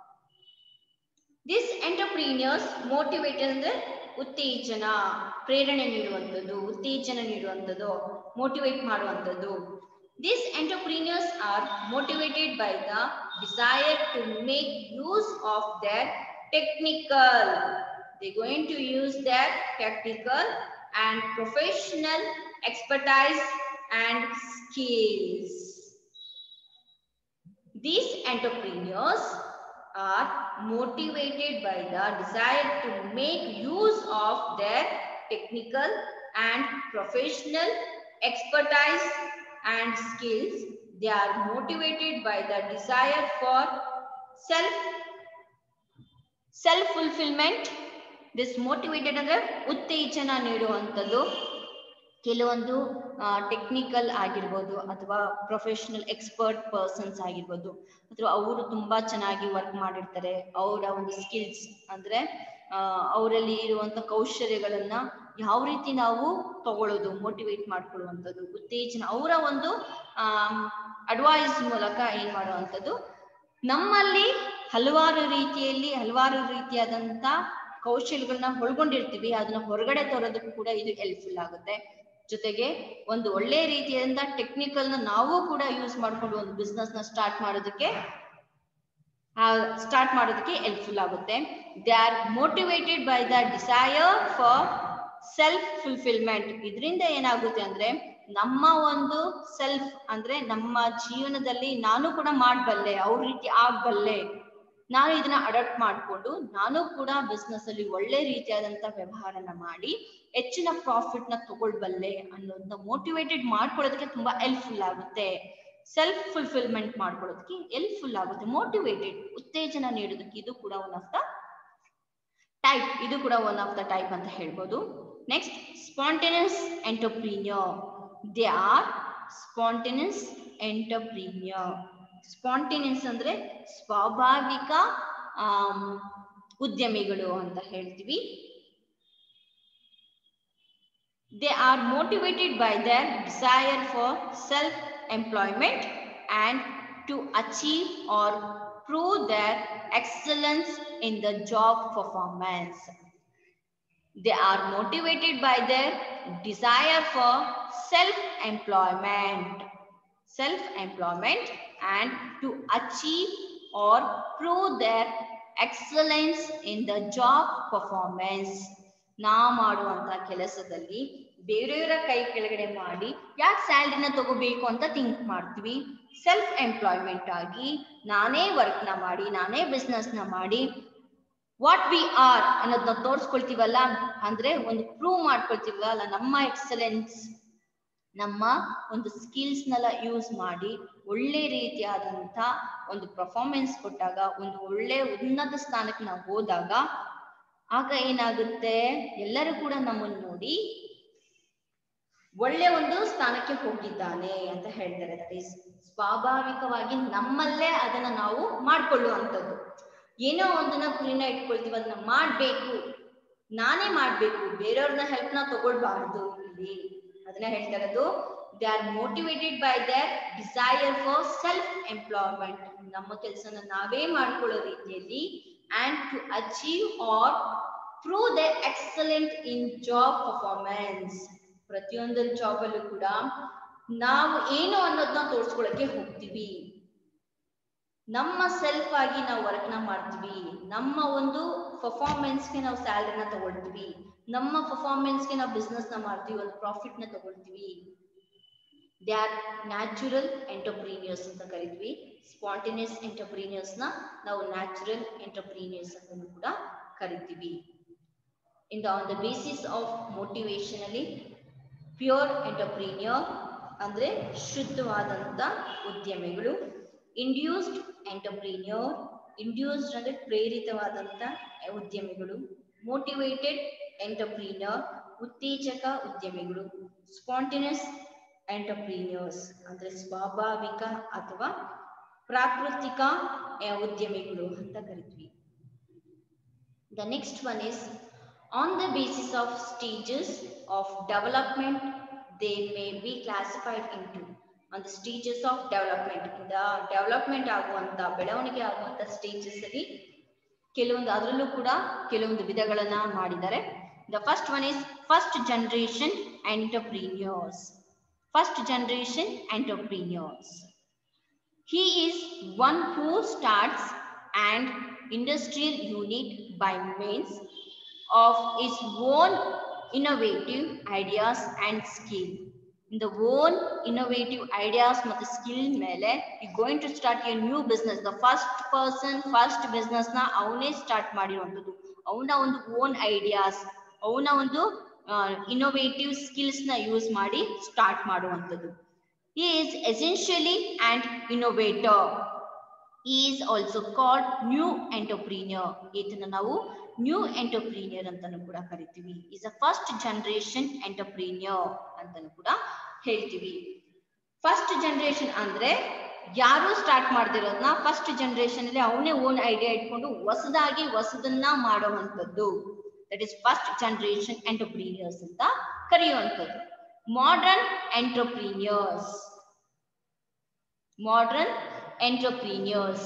this entrepreneurs motivated ಅಂದ್ರೆ ಉತ್ತೇಜನ ಪ್ರೇರಣೆ ನೀಡುವಂಥದ್ದು ಉತ್ತೇಜನ ನೀಡುವಂಥದ್ದು ಮೋಟಿವೇಟ್ ಮಾಡುವಂಥದ್ದು These entrepreneurs are motivated by the desire to make use of their technical. They're going to use their technical and professional expertise and skills. These entrepreneurs are motivated by the desire to make use of their technical and professional expertise and skills. They are motivated by the desire for self self fulfillment. This motivated ಅಂದ್ರೆ ಉತ್ತೇಜನ ನೀಡುವಂಥದ್ದು ಕೆಲವೊಂದು technical ಆಗಿರ್ಬೋದು ಅಥವಾ professional expert persons ಆಗಿರ್ಬೋದು ಅಥವಾ ಅವರು ತುಂಬಾ ಚೆನ್ನಾಗಿ ವರ್ಕ್ ಮಾಡಿರ್ತಾರೆ ಅವರ ಒಂದು ಸ್ಕಿಲ್ಸ್ ಅಂದ್ರೆ ಅವರಲ್ಲಿ ಇರುವಂತ ಕೌಶಲ್ಯಗಳನ್ನ ಯಾವ ರೀತಿ ನಾವು ತಗೊಳ್ಳೋದು ಮೋಟಿವೇಟ್ ಮಾಡ್ಕೊಳ್ಳುವಂಥದ್ದು ಉತ್ತೇಜನ ಅವರ ಒಂದು ಅಡ್ವೈಸ್ ಮೂಲಕ ಏನ್ ಮಾಡುವಂಥದ್ದು ನಮ್ಮಲ್ಲಿ ಹಲವಾರು ರೀತಿಯಲ್ಲಿ ಹಲವಾರು ರೀತಿಯಾದಂತ ಕೌಶಲ್ಯಗಳನ್ನ ಒಳಗೊಂಡಿರ್ತೀವಿ ಅದನ್ನ ಹೊರಗಡೆ ತರೋದಕ್ಕೂ ಕೂಡ ಇದು ಹೆಲ್ಪ್ಫುಲ್ ಆಗುತ್ತೆ ಜೊತೆಗೆ ಒಂದು ಒಳ್ಳೆ ರೀತಿಯಾದಂತ ಟೆಕ್ನಿಕಲ್ ನ ನಾವು ಕೂಡ ಯೂಸ್ ಮಾಡ್ಕೊಂಡು ಒಂದು ಬಿಸ್ನೆಸ್ ನ ಸ್ಟಾರ್ಟ್ ಮಾಡೋದಕ್ಕೆ ಸ್ಟಾರ್ಟ್ ಮಾಡೋದಕ್ಕೆ ಹೆಲ್ಪ್ಫುಲ್ ಆಗುತ್ತೆ they are motivated by the desire for self fulfilment ಇದರಿಂದ ಏನಾಗುತ್ತೆ ಅಂದ್ರೆ ನಮ್ಮ ಒಂದು ಸೆಲ್ಫ್ ಅಂದ್ರೆ ನಮ್ಮ ಜೀವನದಲ್ಲಿ ನಾನು ಕೂಡ ಮಾಡಬಲ್ಲೆ ಅವ್ರ ರೀತಿ ಆಗ್ಬಲ್ಲೆ ನಾನು ಇದನ್ನ ಅಡಾಪ್ಟ್ ಮಾಡಿಕೊಂಡು ನಾನು ಕೂಡ ಬಿಸ್ನೆಸ್ ಅಲ್ಲಿ ಒಳ್ಳೆ ರೀತಿಯಾದಂತ ವ್ಯವಹಾರನ ಮಾಡಿ ಹೆಚ್ಚಿನ ಪ್ರಾಫಿಟ್ ನ ತಗೊಳ್ಬಲ್ಲೆ ಅನ್ನೋದನ್ನ ಮೋಟಿವೇಟೆಡ್ ಮಾಡ್ಕೊಳ್ಳೋದಕ್ಕೆ ತುಂಬಾ ಹೆಲ್ಪ್ಫುಲ್ ಆಗುತ್ತೆ ಸೆಲ್ಫ್ ಫುಲ್ಫಿಲ್ಮೆಂಟ್ ಮಾಡ್ಕೊಳ್ಳೋದಕ್ಕೆ ಹೆಲ್ಪ್ಫುಲ್ ಆಗುತ್ತೆ ಮೋಟಿವೇಟೆಡ್ ಉತ್ತೇಜನ ನೀಡೋದಕ್ಕೆ ಇದು ಕೂಡ ಒನ್ ಆಫ್ ದ ಟೈಪ್ ಇದು ಕೂಡ ಒನ್ ಆಫ್ ದ ಟೈಪ್ ಅಂತ ಹೇಳ್ಬೋದು next spontaneous entrepreneur they are spontaneous entrepreneur spontaneous ಅಂದ್ರೆ ಸ್ವಾಭಾವಿಕ ಉದ್ಯಮಿಗಳು ಅಂತ ಹೇಳ್ತೀವಿ they are motivated by their desire for self employment and to achieve or prove their excellence in the job performance. They are motivated by their desire for self-employment, self-employment and to achieve or prove their excellence in the job performance. ನಾ ಮಾಡುವಂತ ಕೆಲಸದಲ್ಲಿ ಬೇರೆಯವರ ಕೈ ಕೆಳಗಡೆ ಮಾಡಿ ಯಾಕೆ ಸ್ಯಾಲ್ರಿನ ತಗೋಬೇಕು ಅಂತ ಥಿಂಕ್ ಮಾಡ್ತೀವಿ ಸೆಲ್ಫ್ ಎಂಪ್ಲಾಯ್ಮೆಂಟ್ ಆಗಿ ನಾನೇ ವರ್ಕ್ ನ ಮಾಡಿ ನಾನೇ ಬಿಸ್ನೆಸ್ ನ ಮಾಡಿ ವಾಟ್ ವಿ ಆರ್ ಅನ್ನೋದನ್ನ ತೋರಿಸ್ಕೊಳ್ತೀವಲ್ಲ ಅಂದ್ರೆ ಒಂದು ಪ್ರೂವ್ ಮಾಡ್ಕೊಳ್ತೀವಲ್ಲ ನಮ್ಮ ಎಕ್ಸಲೆನ್ಸ್ ನಮ್ಮ ಒಂದು ಸ್ಕಿಲ್ಸ್ ನೆಲ್ಲ ಯೂಸ್ ಮಾಡಿ ಒಳ್ಳೆ ರೀತಿಯಾದಂತ ಒಂದು ಪರ್ಫಾರ್ಮೆನ್ಸ್ ಕೊಟ್ಟಾಗ ಒಂದು ಒಳ್ಳೆ ಉನ್ನತ ಸ್ಥಾನಕ್ಕೆ ನಾವು ಹೋದಾಗ ಆಗ ಏನಾಗುತ್ತೆ ಎಲ್ಲರೂ ಕೂಡ ನಮ್ಮನ್ನು ನೋಡಿ ಒಳ್ಳೆ ಒಂದು ಸ್ಥಾನಕ್ಕೆ ಹೋಗಿದ್ದಾನೆ ಅಂತ ಹೇಳ್ತಾರೆ ದಟ್ ಈಸ್ ಸ್ವಾಭಾವಿಕವಾಗಿ ನಮ್ಮಲ್ಲೇ ಅದನ್ನ ನಾವು ಮಾಡ್ಕೊಳ್ಳುವಂಥದ್ದು ಏನೋ ಒಂದನ್ನ ಗುರಿನ ಇಟ್ಕೊಳ್ತೀವಿ ಅದನ್ನ ಮಾಡ್ಬೇಕು ನಾನೇ ಮಾಡ್ಬೇಕು ಬೇರೆಯವ್ರನ್ನ ಹೆಲ್ಪ್ ನ ತಗೊಳ್ಬಾರ್ದು ಇಲ್ಲಿ ಅದನ್ನ ಹೇಳ್ತಾ ಇರೋದು they are motivated by their desire for self employment ನಮ್ಮ ಕೆಲಸನ ನಾವೇ ಮಾಡ್ಕೊಳ್ಳೋ ರೀತಿಯಲ್ಲಿ and to achieve or prove the excellent in job performance ಪ್ರತಿಯೊಂದು ಜಾಬ್ ಅಲ್ಲೂ ಕೂಡ ನಾವು ಏನು ಅನ್ನೋದನ್ನ ತೋರಿಸ್ಕೊಳಕ್ಕೆ ಹೋಗ್ತೀವಿ ನಮ್ಮ ಸೆಲ್ಫ್ ಆಗಿ ನಾವು ವರ್ಕ್ ನ ಮಾಡ್ತೀವಿ ನಮ್ಮ ಒಂದು ಪರ್ಫಾರ್ಮೆನ್ಸ್ಗೆ ನಾವು ಸ್ಯಾಲರಿನ ತಗೊಳ್ತೀವಿ ನಮ್ಮ ಪರ್ಫಾರ್ಮೆನ್ಸ್ಗೆ ನಾವು ಬಿಸ್ನೆಸ್ ನ ಮಾಡ್ತೀವಿ ಒಂದು ಪ್ರಾಫಿಟ್ ನ ತಗೊಳ್ತೀವಿ ದೇ ಆರ್ ನ್ಯಾಚುರಲ್ ಎಂಟರ್ಪ್ರೀನಿಯರ್ಸ್ ಅಂತ ಕರಿತೀವಿ ಸ್ಪಾಂಟೇನಿಯಸ್ ಎಂಟರ್ಪ್ರೀನಿಯರ್ಸ್ ನ ನಾವು ನ್ಯಾಚುರಲ್ ಎಂಟರ್ಪ್ರೀನಿಯರ್ಸ್ ಅಂತ ಕೂಡ ಕರಿತೀವಿ in the on the basis of motivation ಅಲ್ಲಿ ಪ್ಯೂರ್ ಎಂಟರ್ಪ್ರೀನಿಯರ್ ಅಂದ್ರೆ ಶುದ್ಧವಾದಂತ ಉದ್ಯಮಿಗಳು ಇಂಡ್ಯೂಸ್ಡ್ ಎಂಟರ್ಪ್ರೀನಿಯರ್ ಇಂಡ್ಯೂಸ್ಡ್ ಅಂದ್ರೆ ಪ್ರೇರಿತವಾದಂತ ಉದ್ಯಮಿಗಳು ಮೋಟಿವೇಟೆಡ್ ಎಂಟರ್ಪ್ರೀನಿಯರ್ ಉತ್ತೇಜಕ ಉದ್ಯಮಿಗಳು ಸ್ಪಾಂಟಿನಸ್ ಎಂಟರ್ಪ್ರೀನಿಯರ್ಸ್ ಅಂದ್ರೆ ಸ್ವಾಭಾವಿಕ ಅಥವಾ ಪ್ರಾಕೃತಿಕ ಉದ್ಯಮಿಗಳು ಅಂತ ಕರಿತೀವಿ the next one is on the basis of stages of development they may be classified into ಒಂದು ಸ್ಟೇಜಸ್ ಆಫ್ ಡೆವಲಪ್ಮೆಂಟ್ ಇಂದ ಡೆವಲಪ್ಮೆಂಟ್ ಆಗುವಂತ ಬೆಳವಣಿಗೆ ಆಗುವಂತ ಸ್ಟೇಜಸ್ ಅಲ್ಲಿ ಕೆಲವೊಂದು ಅದರಲ್ಲೂ ಕೂಡ ಕೆಲವೊಂದು ವಿಧಗಳನ್ನ ಮಾಡಿದ್ದಾರೆ the first one is first generation entrepreneurs first generation entrepreneurs he is one who starts an industrial unit by means of his own innovative ideas and skill in the own innovative ideas ಮತ್ತು skill ಮೇಲೆ ಈ going to start a new business the first person first business ನ ಅವನೇ start ಮಾಡಿರುವಂಥದ್ದು ಅವನ ಒಂದು own ideas ಅವನ ಒಂದು ಇನೋವೇಟಿವ್ ಸ್ಕಿಲ್ಸ್ ನ ಯೂಸ್ ಮಾಡಿ ಸ್ಟಾರ್ಟ್ ಮಾಡುವಂಥದ್ದು he is essentially an innovator he is also called new entrepreneur ಇದನ್ನ ನಾವು ನ್ಯೂ ಎಂಟರ್ಪ್ರೀನಿಯರ್ ಅಂತಾನು ಕೂಡ ಕರಿತೀವಿ is a first generation entrepreneur ಅಂತಾನು ಕೂಡ ಹೇಳ್ತೀವಿ ಫಸ್ಟ್ ಜನರೇಷನ್ ಅಂದ್ರೆ ಯಾರು ಸ್ಟಾರ್ಟ್ ಮಾಡ್ದಿರೋದನ್ನ ಫಸ್ಟ್ ಜನರೇಷನ್ ಅಲ್ಲಿ ಅವನೇ ಓನ್ ಐಡಿಯಾ ಇಟ್ಕೊಂಡು ಹೊಸದಾಗಿ ಹೊಸದನ್ನ ಮಾಡುವಂಥದ್ದು that is first generation entrepreneurs ಅಂತ ಕರೆಯುವಂಥದ್ದು modern entrepreneurs modern entrepreneurs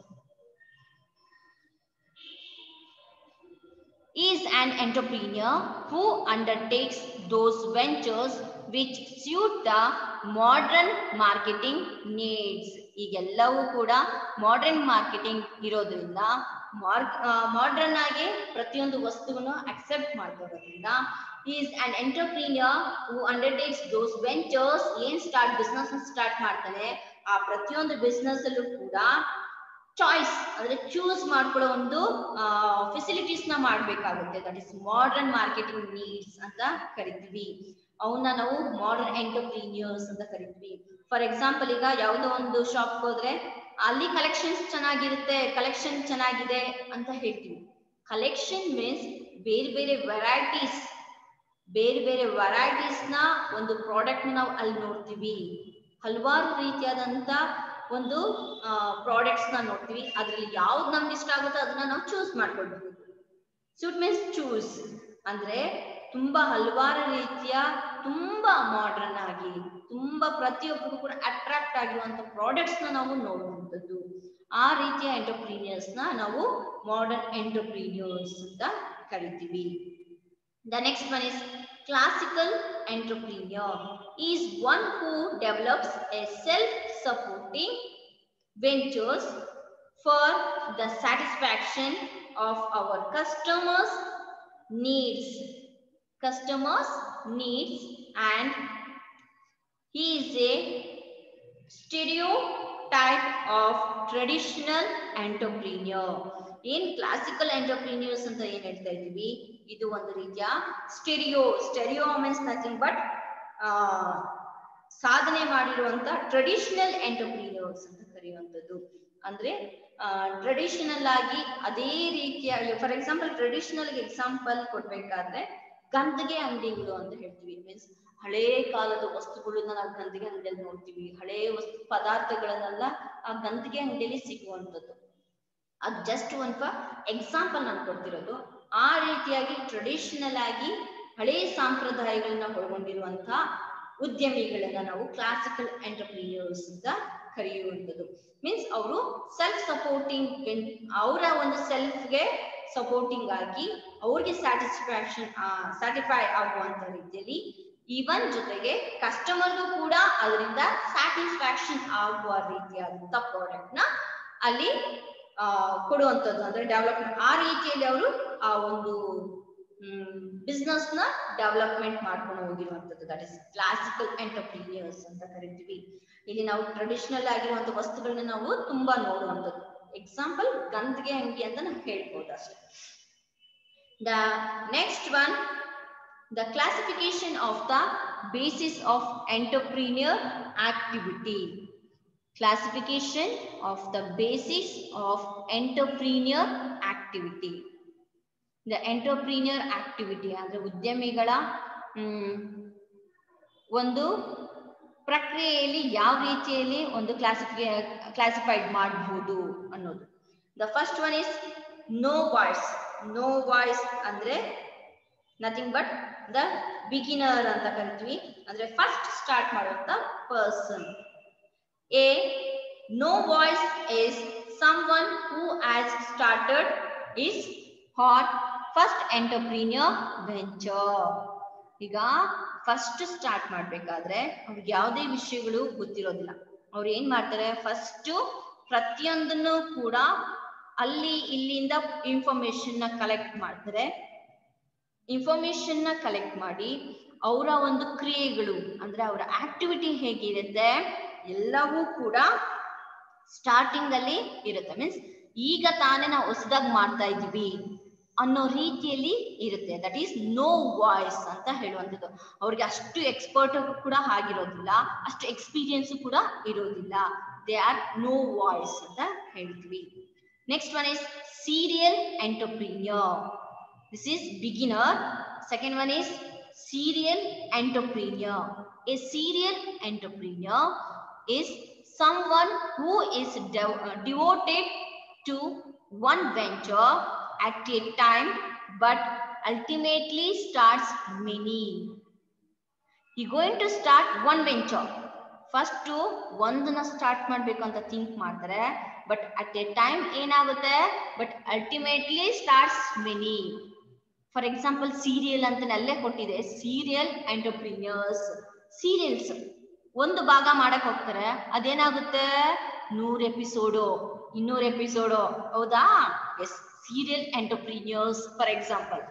is an entrepreneur who undertakes those ventures which suit the modern marketing needs ಈಗೆಲ್ಲವೂ ಕೂಡ ಮಾಡರ್ನ್ ಮಾರ್ಕೆಟಿಂಗ್ ಇರೋದ್ರಿಂದ ಮಾಡರ್ನ್ ಆಗಿ ಪ್ರತಿಯೊಂದು ವಸ್ತುವನ್ನು ಅಕ್ಸೆಪ್ಟ್ ಮಾಡ್ತಿರೋದ್ರಿಂದ is an entrepreneur who undertakes those ventures ಏನ್ start business start ಮಾಡ್ತಾನೆ ಆ ಪ್ರತಿಯೊಂದು ಬಿಸ್ನೆಸ್ ಅಲ್ಲೂ ಕೂಡ ಚಾಯ್ಸ್ ಅಂದ್ರೆ ಚೂಸ್ ಮಾಡ್ಕೊಳ್ಳೋ ಒಂದು ಫೆಸಿಲಿಟೀಸ್ ನ ಮಾಡ್ಬೇಕಾಗುತ್ತೆ that is modern marketing needs ಅಂತ ಕರಿತೀವಿ ಅವನ್ನ ನಾವು ಮಾಡರ್ನ್ ಎಂಟರ್ಪ್ರೀನಿಯರ್ಸ್ ಅಂತ ಕರಿತೀವಿ ಫಾರ್ ಎಕ್ಸಾಂಪಲ್ ಈಗ ಯಾವುದೋ ಒಂದು ಶಾಪ್ ಹೋದ್ರೆ ಅಲ್ಲಿ ಕಲೆಕ್ಷನ್ಸ್ ಚೆನ್ನಾಗಿರುತ್ತೆ ಕಲೆಕ್ಷನ್ ಚೆನ್ನಾಗಿದೆ ಅಂತ ಹೇಳ್ತೀವಿ ಕಲೆಕ್ಷನ್ ಮೀನ್ಸ್ ಬೇರೆ ಬೇರೆ ವೆರೈಟೀಸ್ ಬೇರೆ ಬೇರೆ ವೆರೈಟೀಸ್ ನ ಒಂದು ಪ್ರಾಡಕ್ಟ್ ನಾವು ಅಲ್ಲಿ ನೋಡ್ತೀವಿ ಹಲವಾರು ರೀತಿಯಾದಂತ ಒಂದು ಪ್ರಾಡಕ್ಟ್ಸ್ ನ ನೋಡ್ತೀವಿ ಅದ್ರಲ್ಲಿ ಯಾವ್ದು ನಮ್ಗೆ ಇಷ್ಟ ಆಗುತ್ತೋ ಅದನ್ನ ನಾವು ಚೂಸ್ ಮಾಡ್ಕೊಳ್ಬಹುದು ಸೂಟ್ ಮೀನ್ಸ್ ಚೂಸ್ ಅಂದ್ರೆ ತುಂಬಾ ಹಲವಾರು ರೀತಿಯ ತುಂಬಾ ಮಾಡರ್ನ್ ಆಗಿ ತುಂಬಾ ಪ್ರತಿಯೊಬ್ಬರಿಗೂ ಕೂಡ ಅಟ್ರಾಕ್ಟ್ ಆಗಿರುವಂತ ಪ್ರಾಡಕ್ಟ್ಸ್ ನ ನಾವು ನೋಡುವಂಥದ್ದು ಆ ರೀತಿಯ ಎಂಟರ್ಪ್ರೀನಿಯರ್ಸ್ ನ ನಾವು ಮಾಡರ್ನ್ ಎಂಟರ್ಪ್ರೀನಿಯರ್ಸ್ ಅಂತ ಕರಿತೀವಿ the next one is classical entrepreneur is one who develops a self supporting ventures for the satisfaction of our customers needs customers needs and he is a stereo type of traditional entrepreneur ಏನ್ classical entrepreneurs ಅಂತ ಏನ್ ಹೇಳ್ತಾ ಇದೀವಿ ಇದು ಒಂದು ರೀತಿಯ stereo stereo means nothing but ಸಾಧನೆ ಮಾಡಿರುವಂತ ಟ್ರೆಡಿಷನಲ್ ಎಂಟರ್ಪ್ರೀನಿಯರ್ಸ್ ಅಂತ ಕರೆಯುವಂಥದ್ದು ಅಂದ್ರೆ ಟ್ರೆಡಿಷನಲ್ ಆಗಿ ಅದೇ ರೀತಿಯ ಫಾರ್ ಎಕ್ಸಾಂಪಲ್ ಟ್ರೆಡಿಷನಲ್ ಎಕ್ಸಾಂಪಲ್ ಕೊಡ್ಬೇಕಾದ್ರೆ ಗಂದಿಗೆ ಅಂಗಡಿಗಳು ಅಂತ ಹೇಳ್ತೀವಿ ಮೀನ್ಸ್ ಹಳೇ ಕಾಲದ ವಸ್ತುಗಳನ್ನ ನಾವು ಗಂದಿಗೆ ಅಂಗಡಿಯಲ್ಲಿ ನೋಡ್ತೀವಿ ಹಳೇ ವಸ್ತು ಪದಾರ್ಥಗಳನ್ನೆಲ್ಲ ಆ ಗಂದಿಗೆ ಅಂಗಡಿಯಲ್ಲಿ ಸಿಗುವಂಥದ್ದು ಅದು ಜಸ್ಟ್ ಒಂದು ಎಕ್ಸಾಂಪಲ್ ನಾನು ಕೊಡ್ತಿರೋದು ಆ ರೀತಿಯಾಗಿ ಟ್ರೆಡಿಷನಲ್ ಆಗಿ ಹಳೇ ಸಾಂಪ್ರದಾಯಗಳನ್ನ ಒಳಗೊಂಡಿರುವಂತ ಉದ್ಯಮಿಗಳನ್ನ ನಾವು ಕ್ಲಾಸಿಕಲ್ ಎಂಟರ್ಪ್ರಿನಿಯರ್ಸ್ ಅಂತ ಕರೆಯುವಂಥದ್ದು ಮೀನ್ಸ್ ಅವರು ಸೆಲ್ಫ್ ಸಪೋರ್ಟಿಂಗ್ ಅವರ ಒಂದು ಸೆಲ್ಫ್ಗೆ ಸಪೋರ್ಟಿಂಗ್ ಆಗಿ ಅವ್ರಿಗೆ ಸ್ಯಾಟಿಸ್ಫ್ಯಾಕ್ಷನ್ ಸ್ಯಾಟಿಫೈ ಆಗುವಂತ ರೀತಿಯಲ್ಲಿ ಈವನ್ ಜೊತೆಗೆ ಕಸ್ಟಮರ್ಗೂ ಕೂಡ ಅದರಿಂದ ಸ್ಯಾಟಿಸ್ಫ್ಯಾಕ್ಷನ್ ಆಗುವ ರೀತಿಯಾದಂತ ಪ್ರಾಡಕ್ಟ್ ನ ಅಲ್ಲಿ ಆ ಕೊಡುವಂಥದ್ದು ಅಂದ್ರೆ ಡೆವಲಪ್ಮೆಂಟ್ ಆ ರೀತಿಯಲ್ಲಿ ಅವರು ಆ ಒಂದು ಬಿಸ್ನೆಸ್ ನ ಡೆವಲಪ್ಮೆಂಟ್ ಮಾಡ್ಕೊಂಡು ಹೋಗಿರುವಂತದ್ದು ದಟ್ ಇಸ್ ಕ್ಲಾಸಿಕಲ್ ಎಂಟರ್ಪ್ರೀನಿಯರ್ಸ್ ಅಂತ ಕರಿತೀವಿ ಇಲ್ಲಿ ನಾವು ಟ್ರೆಡಿಷನಲ್ ಆಗಿರುವಂತ ವಸ್ತುಗಳನ್ನ ನಾವು ತುಂಬಾ ನೋಡುವಂಥದ್ದು ಎಕ್ಸಾಂಪಲ್ ಗಂದಿಗೆ ಅಂಗಿ ಅಂತ ನಾವು ಹೇಳ್ಬೋದು ಅಷ್ಟೇ the next one the classification of the basis of entrepreneur activity classification of the basis of entrepreneur activity the entrepreneur activity ಅಂದ್ರೆ ಉದ್ಯಮಿಗಳ ಹ್ಮ್ ಒಂದು ಪ್ರಕ್ರಿಯೆಯಲ್ಲಿ ಯಾವ ರೀತಿಯಲ್ಲಿ ಒಂದು ಕ್ಲಾಸಿಫಿಕೇ ಕ್ಲಾಸಿಫೈಡ್ ಮಾಡಬಹುದು ಅನ್ನೋದು the first one is novice novice ಅಂದ್ರೆ ನಥಿಂಗ್ ಬಟ್ ದ ಬಿಗಿನರ್ ಅಂತ ಕರಿತೀವಿ ಅಂದ್ರೆ ಫಸ್ಟ್ ಸ್ಟಾರ್ಟ್ ಮಾಡುವಂತ person a novice is someone who has started is hot first entrepreneur venture ಈಗ ಫಸ್ಟ್ ಸ್ಟಾರ್ಟ್ ಮಾಡ್ಬೇಕಾದ್ರೆ ಅವ್ರಿಗೆ ಯಾವುದೇ ವಿಷಯಗಳು ಗೊತ್ತಿರೋದಿಲ್ಲ ಅವ್ರು ಏನ್ ಮಾಡ್ತಾರೆ ಫಸ್ಟ್ ಪ್ರತಿಯೊಂದನ್ನು ಕೂಡ ಅಲ್ಲಿ ಇಲ್ಲಿಂದ ಇನ್ಫಾರ್ಮೇಶನ್ ನ ಕಲೆಕ್ಟ್ ಮಾಡ್ತಾರೆ ಇನ್ಫಾರ್ಮೇಶನ್ ನ ಕಲೆಕ್ಟ್ ಮಾಡಿ ಅವರ ಒಂದು ಕ್ರಿಯೆಗಳು ಅಂದ್ರೆ ಅವರ ಆಕ್ಟಿವಿಟಿ ಹೇಗಿರುತ್ತೆ ಎಲ್ಲವೂ ಕೂಡ ಸ್ಟಾರ್ಟಿಂಗ್ ಅಲ್ಲಿ ಇರುತ್ತೆ ಮೀನ್ಸ್ ಈಗ ತಾನೇ ನಾವು ಹೊಸದಾಗಿ ಮಾಡ್ತಾ ಇದೀವಿ ಅನ್ನೋ ರೀತಿಯಲ್ಲಿ ಇರುತ್ತೆ ದಟ್ ಈಸ್ ನೋ ವಾಯ್ಸ್ ಅಂತ ಹೇಳುವಂಥದ್ದು ಅವ್ರಿಗೆ ಅಷ್ಟು ಎಕ್ಸ್ಪರ್ಟ್ ಕೂಡ ಆಗಿರೋದಿಲ್ಲ ಅಷ್ಟು ಎಕ್ಸ್ಪೀರಿಯನ್ಸ್ ಕೂಡ ಇರೋದಿಲ್ಲ ದೇ ಆರ್ ನೋ ವಾಯ್ಸ್ ಅಂತ ಹೇಳ್ತೀವಿ next one is serial entrepreneur this is beginner second one is serial entrepreneur. A serial entrepreneur is someone who is de uh, devoted to one venture at a time but ultimately starts many. He going to start one venture. First ಒಂದನ್ನ start ಮಾಡ್ಬೇಕು ಅಂತ think ಮಾಡ್ತಾರೆ but at a time ಏನಾಗುತ್ತೆ but ultimately starts many for example serial ಅಂತ ಅಲ್ಲೇ ಕೊಟ್ಟಿದೆ serial entrepreneurs serials ಒಂದು ಭಾಗ ಮಾಡಕ್ ಹೋಗ್ತಾರೆ ಅದೇನಾಗುತ್ತೆ ನೂರ್ ಎಪಿಸೋಡು ಇನ್ನೂರ್ ಎಪಿಸೋಡು ಹೌದಾ yes serial entrepreneurs for example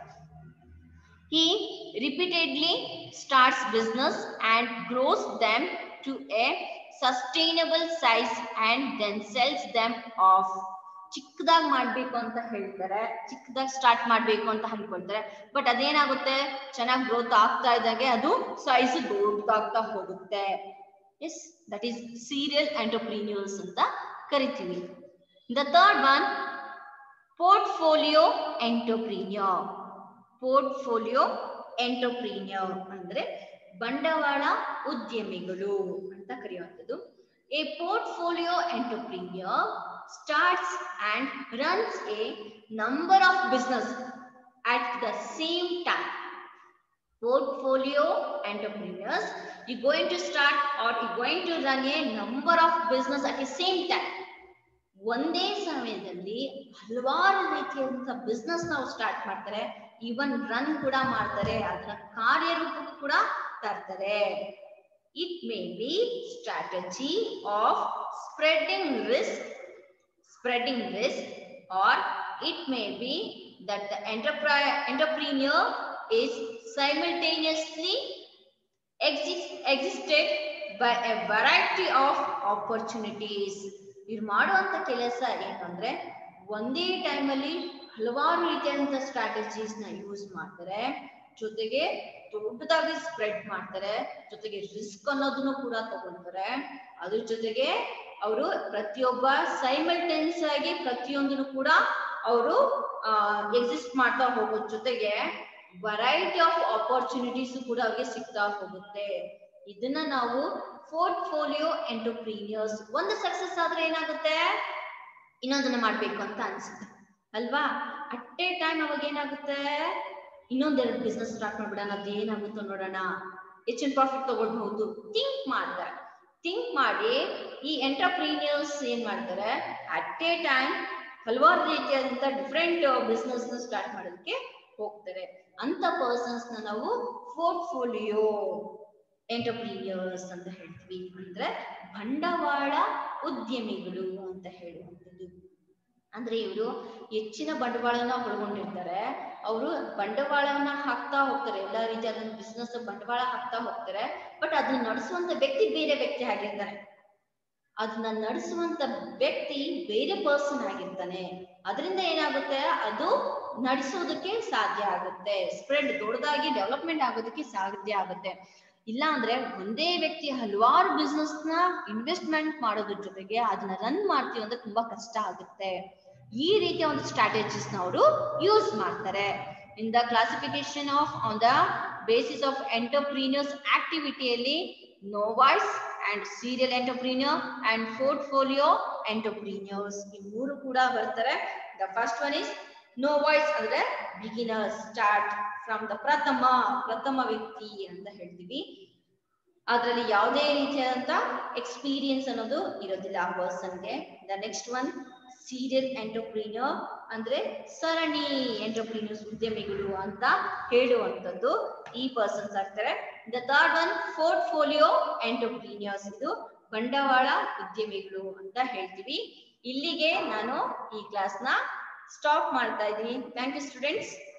he repeatedly starts business and grows them to a sustainable size and then sells them off ಚಿಕ್ಕದಾಗಿ ಮಾಡ್ಬೇಕು ಅಂತ ಹೇಳ್ತಾರೆ ಚಿಕ್ಕದಾಗಿ ಸ್ಟಾರ್ಟ್ ಮಾಡ್ಬೇಕು ಅಂತ ಅನ್ಕೊಳ್ತಾರೆ ಬಟ್ ಅದೇನಾಗುತ್ತೆ ಚೆನ್ನಾಗಿ ಗ್ರೋತ್ ಆಗ್ತಾ ಇದ್ದಾಗೆ ಅದು ಸೈಜ್ ದೊಡ್ಡದಾಗ್ತಾ ಹೋಗುತ್ತೆ yes that is serial entrepreneurs ಅಂತ ಕರಿತೀವಿ the third one portfolio entrepreneur portfolio entrepreneur ಅಂದ್ರೆ ಬಂಡವಾಳ ಉದ್ಯಮಿಗಳು ಅಂತ ಕರೆಯುವಂಥದ್ದು a portfolio entrepreneur starts and runs a number of business at the same time. Portfolio entrepreneurs, you're going to start or you're going to run a number of business at the same time. ಒಂದೇ ಸಮಯದಲ್ಲಿ ಹಲವಾರು ರೀತಿಯಾದಂತಹ business ನಾವು start ಮಾಡ್ತಾರೆ even run ಕೂಡ ಮಾಡ್ತಾರೆ ಅದನ್ನ ಕಾರ್ಯರೂಪಕ್ಕೂ ಕೂಡ ತರ್ತಾರೆ it may be strategy of spreading risk spreading risk or it may be that the enterprise entrepreneur is simultaneously exist, existed a variety of opportunities ಇವ್ರು ಮಾಡುವಂತ ಕೆಲಸ ಏನಂದ್ರೆ ಒಂದೇ ಟೈಮಲ್ಲಿ ಹಲವಾರು ರೀತಿಯಾದಂತ ಸ್ಟ್ರಾಟಜೀಸ್ ನ ಯೂಸ್ ಮಾಡ್ತಾರೆ ಜೊತೆಗೆ ದೊಡ್ಡದಾಗಿ ಸ್ಪ್ರೆಡ್ ಮಾಡ್ತಾರೆ ಜೊತೆಗೆ ರಿಸ್ಕ್ ಅನ್ನೋದನ್ನು ಕೂಡ ತಗೊಳ್ತಾರೆ ಅದ್ರ ಜೊತೆಗೆ ಅವರು ಪ್ರತಿಯೊಬ್ಬ ಸೈಮಲ್ಟೇನ್ಸ್ ಆಗಿ ಪ್ರತಿಯೊಂದನ್ನು ಕೂಡ ಅವರು ಎಕ್ಸಿಸ್ಟ್ ಮಾಡ್ತಾ ಹೋಗೋದ್ ಜೊತೆಗೆ ವೆರೈಟಿ ಆಫ್ ಆಪರ್ಚುನಿಟೀಸ್ ಕೂಡ ಅವ್ರಿಗೆ ಸಿಗ್ತಾ ಹೋಗುತ್ತೆ ಇದನ್ನ ನಾವು ಪೋರ್ಟ್ಫೋಲಿಯೋ ಎಂಟರ್ಪ್ರೀನಿಯರ್ಸ್ ಒಂದು ಸಕ್ಸಸ್ ಆದ್ರೆ ಏನಾಗುತ್ತೆ ಇನ್ನೊಂದನ್ನ ಮಾಡ್ಬೇಕು ಅಂತ ಅನ್ಸುತ್ತೆ ಅಲ್ವಾ ಅಟ್ ಎ ಟೈಮ್ ಅವಾಗ ಏನಾಗುತ್ತೆ ಇನ್ನೊಂದೆರಡು ಬಿಸ್ನೆಸ್ ಸ್ಟಾರ್ಟ್ ಮಾಡ್ಬಿಡೋಣ ಅದು ಏನಾಗುತ್ತೋ ನೋಡೋಣ ಹೆಚ್ಚಿನ ಪ್ರಾಫಿಟ್ ತಗೊಳ್ಬಹುದು ಥಿಂಕ್ ಮಾಡ್ತಾರೆ ಥಿಂಕ್ ಮಾಡಿ ಈ ಎಂಟರ್ಪ್ರೀನಿಯರ್ಸ್ ಏನ್ ಮಾಡ್ತಾರೆ ಅಟ್ ಎ ಟೈಮ್ ಹಲವಾರು ರೀತಿಯಾದಂತ ಡಿಫ್ರೆಂಟ್ ಬಿಸ್ನೆಸ್ ನ ಸ್ಟಾರ್ಟ್ ಮಾಡೋದಕ್ಕೆ ಹೋಗ್ತಾರೆ ಅಂತ ಪರ್ಸನ್ಸ್ ನ ನಾವು ಪೋರ್ಟ್ಫೋಲಿಯೋ ಎಂಟರ್ಪ್ರೀನಿಯರ್ಸ್ ಅಂತ ಹೇಳ್ತೀವಿ ಅಂದ್ರೆ ಬಂಡವಾಳ ಉದ್ಯಮಿಗಳು ಅಂತ ಹೇಳುವಂಥದ್ದು ಅಂದ್ರೆ ಇವರು ಹೆಚ್ಚಿನ ಬಂಡವಾಳನ ಒಳಗೊಂಡಿರ್ತಾರೆ ಅವರು ಬಂಡವಾಳವನ್ನ ಹಾಕ್ತಾ ಹೋಗ್ತಾರೆ ಎಲ್ಲಾ ರೀತಿಯಾದ ಬಿಸ್ನೆಸ್ ಬಂಡವಾಳ ಹಾಕ್ತಾ ಹೋಗ್ತಾರೆ ಬಟ್ ಅದನ್ನ ನಡೆಸುವಂತ ವ್ಯಕ್ತಿ ಬೇರೆ ವ್ಯಕ್ತಿ ಆಗಿರ್ತಾರೆ ಅದನ್ನ ನಡೆಸುವಂತ ವ್ಯಕ್ತಿ ಬೇರೆ ಪರ್ಸನ್ ಆಗಿರ್ತಾನೆ ಅದರಿಂದ ಏನಾಗುತ್ತೆ ಅದು ನಡೆಸೋದಕ್ಕೆ ಸಾಧ್ಯ ಆಗುತ್ತೆ ಸ್ಪ್ರೆಡ್ ದೊಡ್ಡದಾಗಿ ಡೆವಲಪ್ಮೆಂಟ್ ಆಗೋದಕ್ಕೆ ಸಾಧ್ಯ ಆಗುತ್ತೆ ಇಲ್ಲ ಅಂದ್ರೆ ಒಂದೇ ವ್ಯಕ್ತಿ ಹಲವಾರು ಬಿಸ್ನೆಸ್ ನ ಇನ್ವೆಸ್ಟ್ಮೆಂಟ್ ಮಾಡೋದ್ರ ಜೊತೆಗೆ ಅದನ್ನ ರನ್ ಮಾಡ್ತೀವಿ ಅಂದ್ರೆ ತುಂಬಾ ಕಷ್ಟ ಆಗುತ್ತೆ ಈ ರೀತಿಯ ಒಂದು ಸ್ಟ್ರಾಟಜೀಸ್ ನ ಅವರು ಯೂಸ್ ಮಾಡ್ತಾರೆ in the classification of on the basis of entrepreneurs ಆಕ್ಟಿವಿಟಿಯಲ್ಲಿ novice and serial entrepreneur and portfolio entrepreneurs ಈ ಮೂರು ಕೂಡ ಬರ್ತಾರೆ the first one is novice ಅಂದ್ರೆ ಬಿಗಿನರ್ಸ್ ಸ್ಟಾರ್ಟ್ ಫ್ರಮ್ ದ ಪ್ರಥಮ ಪ್ರಥಮ ವ್ಯಕ್ತಿ ಅಂತ ಹೇಳ್ತೀವಿ ಅದರಲ್ಲಿ ಯಾವುದೇ ರೀತಿಯಾದಂತ ಎಕ್ಸ್ಪೀರಿಯನ್ಸ್ ಅನ್ನೋದು ಇರೋದಿಲ್ಲ ಆ ಪರ್ಸನ್ಗೆ the next one serial entrepreneur ಅಂದ್ರೆ ಸರಣಿ ಎಂಟರ್ಪ್ರೀನಿಯರ್ಸ್ ಉದ್ಯಮಿಗಳು ಅಂತ ಹೇಳುವಂಥದ್ದು ಈ ಪರ್ಸನ್ಸ್ ಆಗ್ತಾರೆ the third one portfolio entrepreneurs ಇದು ಬಂಡವಾಳ ಉದ್ಯಮಿಗಳು ಅಂತ ಹೇಳ್ತೀವಿ ಇಲ್ಲಿಗೆ ನಾನು ಈ ಕ್ಲಾಸ್ನ ಸ್ಟಾಪ್ ಮಾಡ್ತಾ ಇದ್ದೀನಿ ಥ್ಯಾಂಕ್ ಯು ಸ್ಟೂಡೆಂಟ್ಸ್